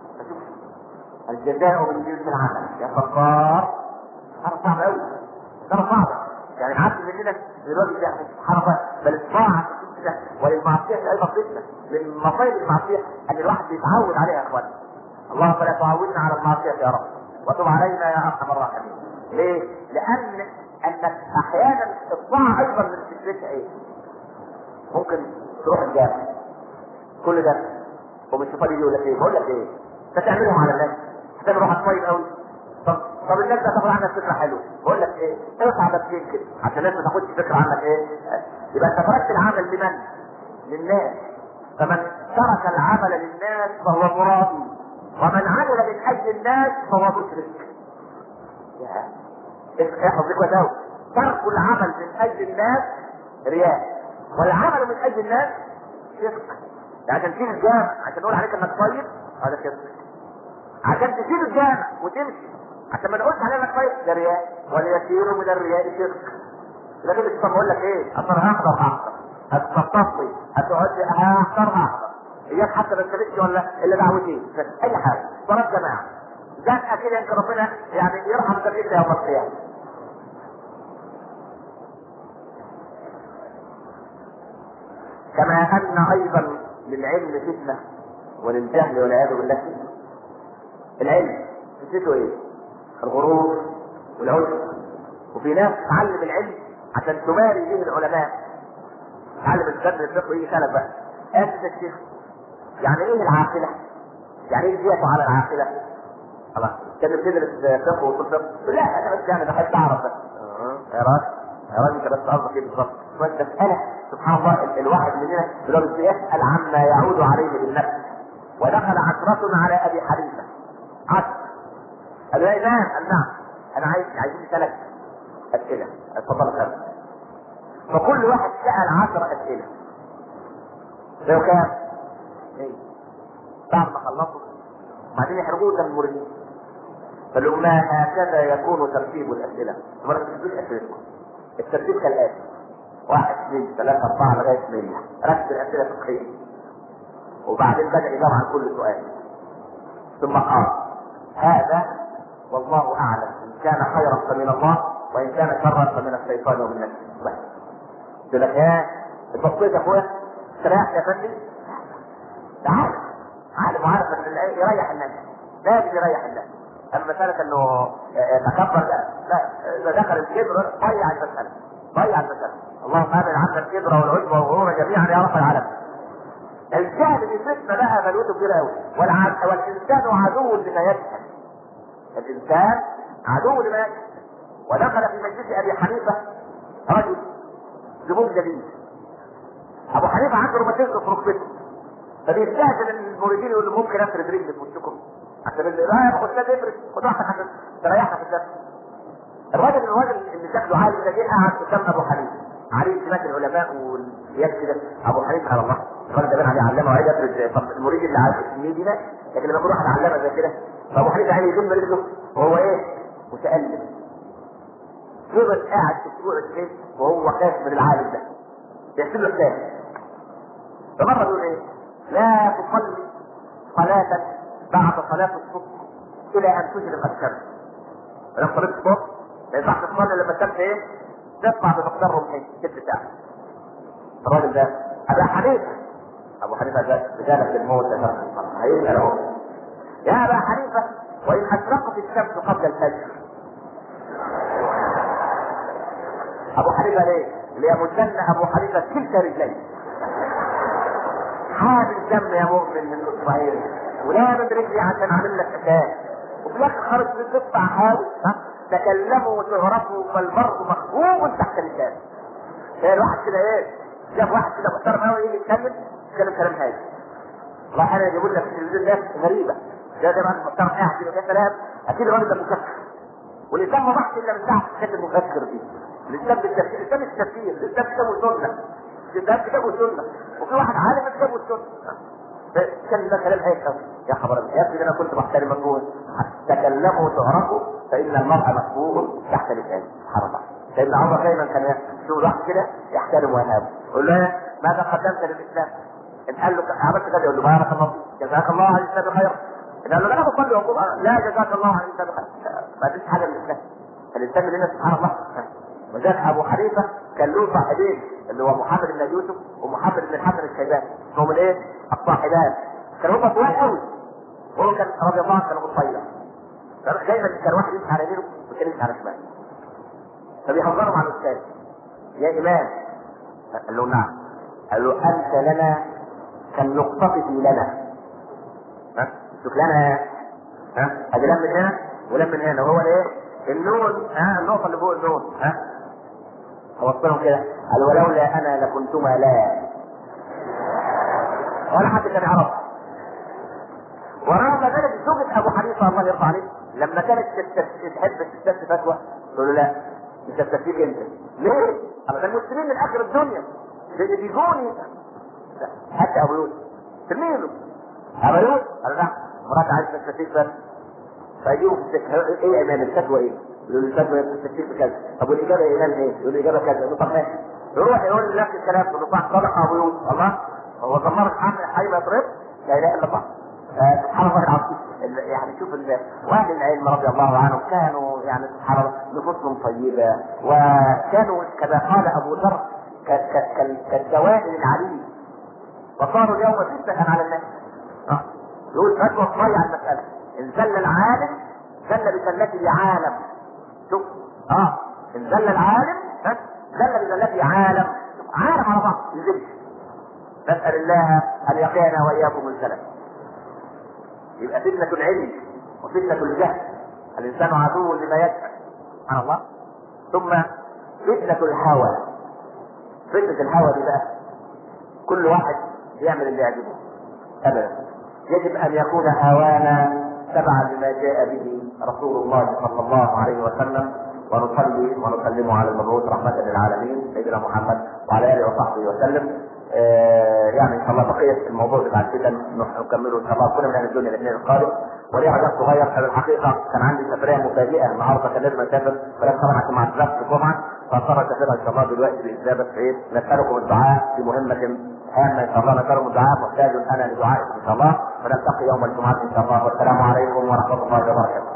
الجزاء من جنس العمل يا صفار حرف صعب قوي حرف صعب يعني العبد مننا دلوقتي ده حرف بل الطاعه فتنه وللمعصيه ايضا فتنه من مصايب المعصيه ان الواحد بيتعود عليها يا اخوان اللهم لا تعودنا على المعصيه يا رب وتب علينا يا ارحم الراحمين ليه؟ لان انك احيانا الطاعه ايضا من فكرتها ايه؟ ممكن تروح الجامع كل ده ومش فاضي يقول لك ايه؟ بقول لك ايه؟ انت تعملهم على الناس هتعمل روحك طيب قوي طب طب الناس هتاخد عنك فكره حلوه بقول لك ايه؟ ارفع بابتين كده عشان الناس ما تاخدش فكره عنك ايه؟ يبقى انت تركت العمل لمن؟ للناس فمن ترك العمل للناس فهو مرابي ومن عمل من اجل الناس فهو مشرك احفظ دي كويس قوي ترك العمل من اجل الناس رياء والعمل من اجل الناس شرك عشان تسيب الجامع عشان نقول عليك انك طيب هذا شرك عشان تسيب الجامع وتمشي عشان ما نقولش عليك انك طيب ده رياء وليسير من الرياء شرك لكن مش بقول لك ايه اصل هحضر هحضر هتخططي هتقعد هحضر هحضر اياك حتى ما تستفدش ولا الا دعوتين اي حاجه صلاه جماعه زنقه كده يمكن ربنا يعني يرحم ذنبك يوم القيامه كما ان ايضا للعلم فتنه وللجهل والعياذ بالله فتنه العلم فتنته ايه؟ الغرور والعجب وفي ناس تعلم العلم عشان تماري به العلماء تعلم الفن الفقه يجي سلف بقى انت الشيخ يعني ايه العاقله؟ يعني ايه زيادة على العاقله؟ خلاص كان بتدرس فقه وصول فقه لا انا بس يعني بحب اعرف بس يا راجل يا راجل انت بس قصدك ايه بالظبط؟ شويه مساله سبحان الله ال- الواحد مننا دلوقتي يسال عما يعود عليه بالنفس ودخل عشرة على ابي حنيفه عشر قال يا امام قال نعم انا عايز عايزين ثلاث اسئله اتفضل خير فكل واحد سال عشر اسئله لو كام؟ ايه بعد ما خلصوا بعدين يحرقوه قدام المريدين قال لهم ما هكذا يكون ترتيب الاسئله ما ترتيبوش اسئلتكم الترتيب كالاتي واحد اثنين ثلاثة أربعة لغاية مية ركز الأسئلة الفقهية وبعدين بدأ يجاوب عن كل سؤال ثم قال هذا والله أعلم إن كان خيرا فمن الله وإن كان شرا فمن الشيطان ومن نفسه بس يقول لك يا البسيط يا أخويا استريحت يا فندم تعال عالم وعارف ان ال- يريح الناس لازم يريح الناس اما مسألة انه تكبر لا لا اذا دخل الكبر ضيع المسألة ضيع المسألة اللهم امن عنا الكبر والعجب والغرور جميعا يا رب العالمين الجهل بفتنة لها بلوته كبيرة قوي والع- والانسان عدو لما يجهل الانسان عدو لما يجهل ودخل في مجلس ابي حنيفة رجل زبون جديد ابو حنيفة عنده روماتيزم في ركبته فبيستهزن المريدين يقول له ممكن افرد رجلي في وشكم عشان اللي لا يا استاذ افرد خد راحتك عشان تريحنا في الدرس الراجل الراجل اللي شكله عالي ده جه قعد قدام ابو حنيفه عليه سمات العلماء والسياد كده ابو حنيفه على الله الراجل ده بين عليه علامه وعايز يفرد طب المريد اللي عارف السنين دي ناس لكن لما يكون واحد علامه زي كده فابو حنيفه عايز يضم رجله وهو ايه متالم فضل قاعد اسبوع اثنين وهو خايف من العالم ده يحسب له الثاني فمره يقول ايه لا تصلي صلاة بعد صلاة الصبح إلى أن تشرق الشمس. لما صليت الصبح ما ينفعش تصلي لما الشمس إيه؟ تطلع بمقدار رمحين ست ساعات. الراجل ده أبا حنيفة أبو حنيفة ده رجالة الموت يا شرف هيسأل أهو يا أبا حنيفة وإن أشرقت الشمس قبل الفجر أبو حنيفة ليه؟ ليمدن أبو حنيفة كلتا رجليه حامل دم يا مؤمن من اسرائيل ولا من رجلي عشان اعمل لك حكايه وفي الاخر خرج من قطع حاول ها تكلموا وتعرفوا فالمرء مخبوب تحت اللسان تلاقي الواحد كده ايه شاف واحد كده محترم قوي يجي يتكلم يتكلم كلام هادي والله احيانا يجيبوا لك في التلفزيون ناس غريبه ده ده راجل محترم قاعد كده يا سلام اكيد الراجل ده مكفر والاسلام ما ضحش الا من ساعه الحته المفكر دي الاسلام بالتفكير الاسلام التفكير الاسلام كتابه سنه الاسلام كتابه سنه وفي واحد عالم كتابه السنه كان ده كلام هيك يا خبر أبيض. يا ابني انا كنت بحترم مجهول تكلموا وتعرفوا فان المرء مسبوق تحت لسانه سبحان الله سيدنا عمر دايما كان يشوف الواحد كده يحترم ويهابه يقول له إيه؟ ماذا قدمت للاسلام؟ ان قال له عملت كذا يقول له بارك الله فيك جزاك الله عن الاسلام خيرا ان قال له انا بصلي واقول آه، لا جزاك الله عن الاسلام خيرا ما فيش حاجه من الاسلام الانسان مننا سبحان الله وذاك ابو حنيفه كان له صاحبين اللي هو محمد بن يوسف ومحمد بن الحسن الشيباني هم الايه؟ الصاحبان كانوا هم طوال قوي وهو كان رضي الله عنه كان قصير دايما كان واحد يمشي على يمينه والثاني يمشي على شماله فبيحذروا مع الاستاذ يا امام قال له نعم قال له انت لنا كالنقطة في لنا ها شوف لنا ها ادي لم من هنا ولم من هنا وهو الايه؟ النون ها النقطة اللي فوق النون ها اوصلهم كده قال ولولا انا لكنتما لا ولا حد كان يعرف ورغم ذلك زوجة ابو حنيفه الله يرضى عليه لما كانت تست- تحب تستفتي فتوى تقول له لا مش هستفتيك انت ليه؟ انا ده المسلمين من اخر الدنيا اللي بيجوني لا، حتى ابو يوسف تلميذه ابو يوسف قال لا مرات عايز تستفتيك بس فيجيبوا في السكه ايه يا امام الفتوى ايه؟ يقول له الفتوى تستفتيك بكذا طب والاجابه يا امام ايه؟ يقول له الاجابه كذا يقول له طب ماشي يروح يقول له نفس الكلام يقول له صح صدق ابو يوسف الله هو ضمر حي ما يضرب لا اله الا الله آه، سبحان الله العظيم ال- يعني شوف ال- واهل العلم رضي الله عنهم كانوا يعني سبحان الله نفوسهم طيبه وكانوا كما قال ابو ذر ك- ك- كال- كالدوائر العليم وصاروا اليوم فتنه على الناس آه. يقول فتوى تضيع المساله ان زل العالم زل بزلته عالم شوف اه ان زل العالم ها، زل بزلته عالم شوف، عالم على بعض يزل نسال الله ان يقينا واياكم الزلل يبقى فتنة العلم وفتنة الجهل الإنسان عدو لما يجهل سبحان الله ثم فتنة الهوى فتنة الهوى دي بقى كل واحد يعمل اللي يعجبه ابدا يجب ان يكون هوانا تبعا لما جاء به رسول الله صلى الله عليه وسلم ونصلي ونسلم على المبعوث رحمة للعالمين سيدنا محمد وعلى اله وصحبه وسلم آه يعني ان شاء الله بقية الموضوع بتاع الفتن نكمله ان شاء الله كل من اهل الدنيا الاثنين القادم ولي عجب صغير في الحقيقة كان عندي سفرية مفاجئة النهارده كان لازم اسافر ولكن طبعا عشان مع الدراسة الجمعة فاضطر اسافرها ان شاء الله دلوقتي باجابة عيد نسألكم الدعاء في مهمة هامة ان شاء الله نسألكم الدعاء محتاج انا لدعائكم ان شاء الله ونلتقي يوم الجمعة ان شاء الله والسلام عليكم ورحمة الله وبركاته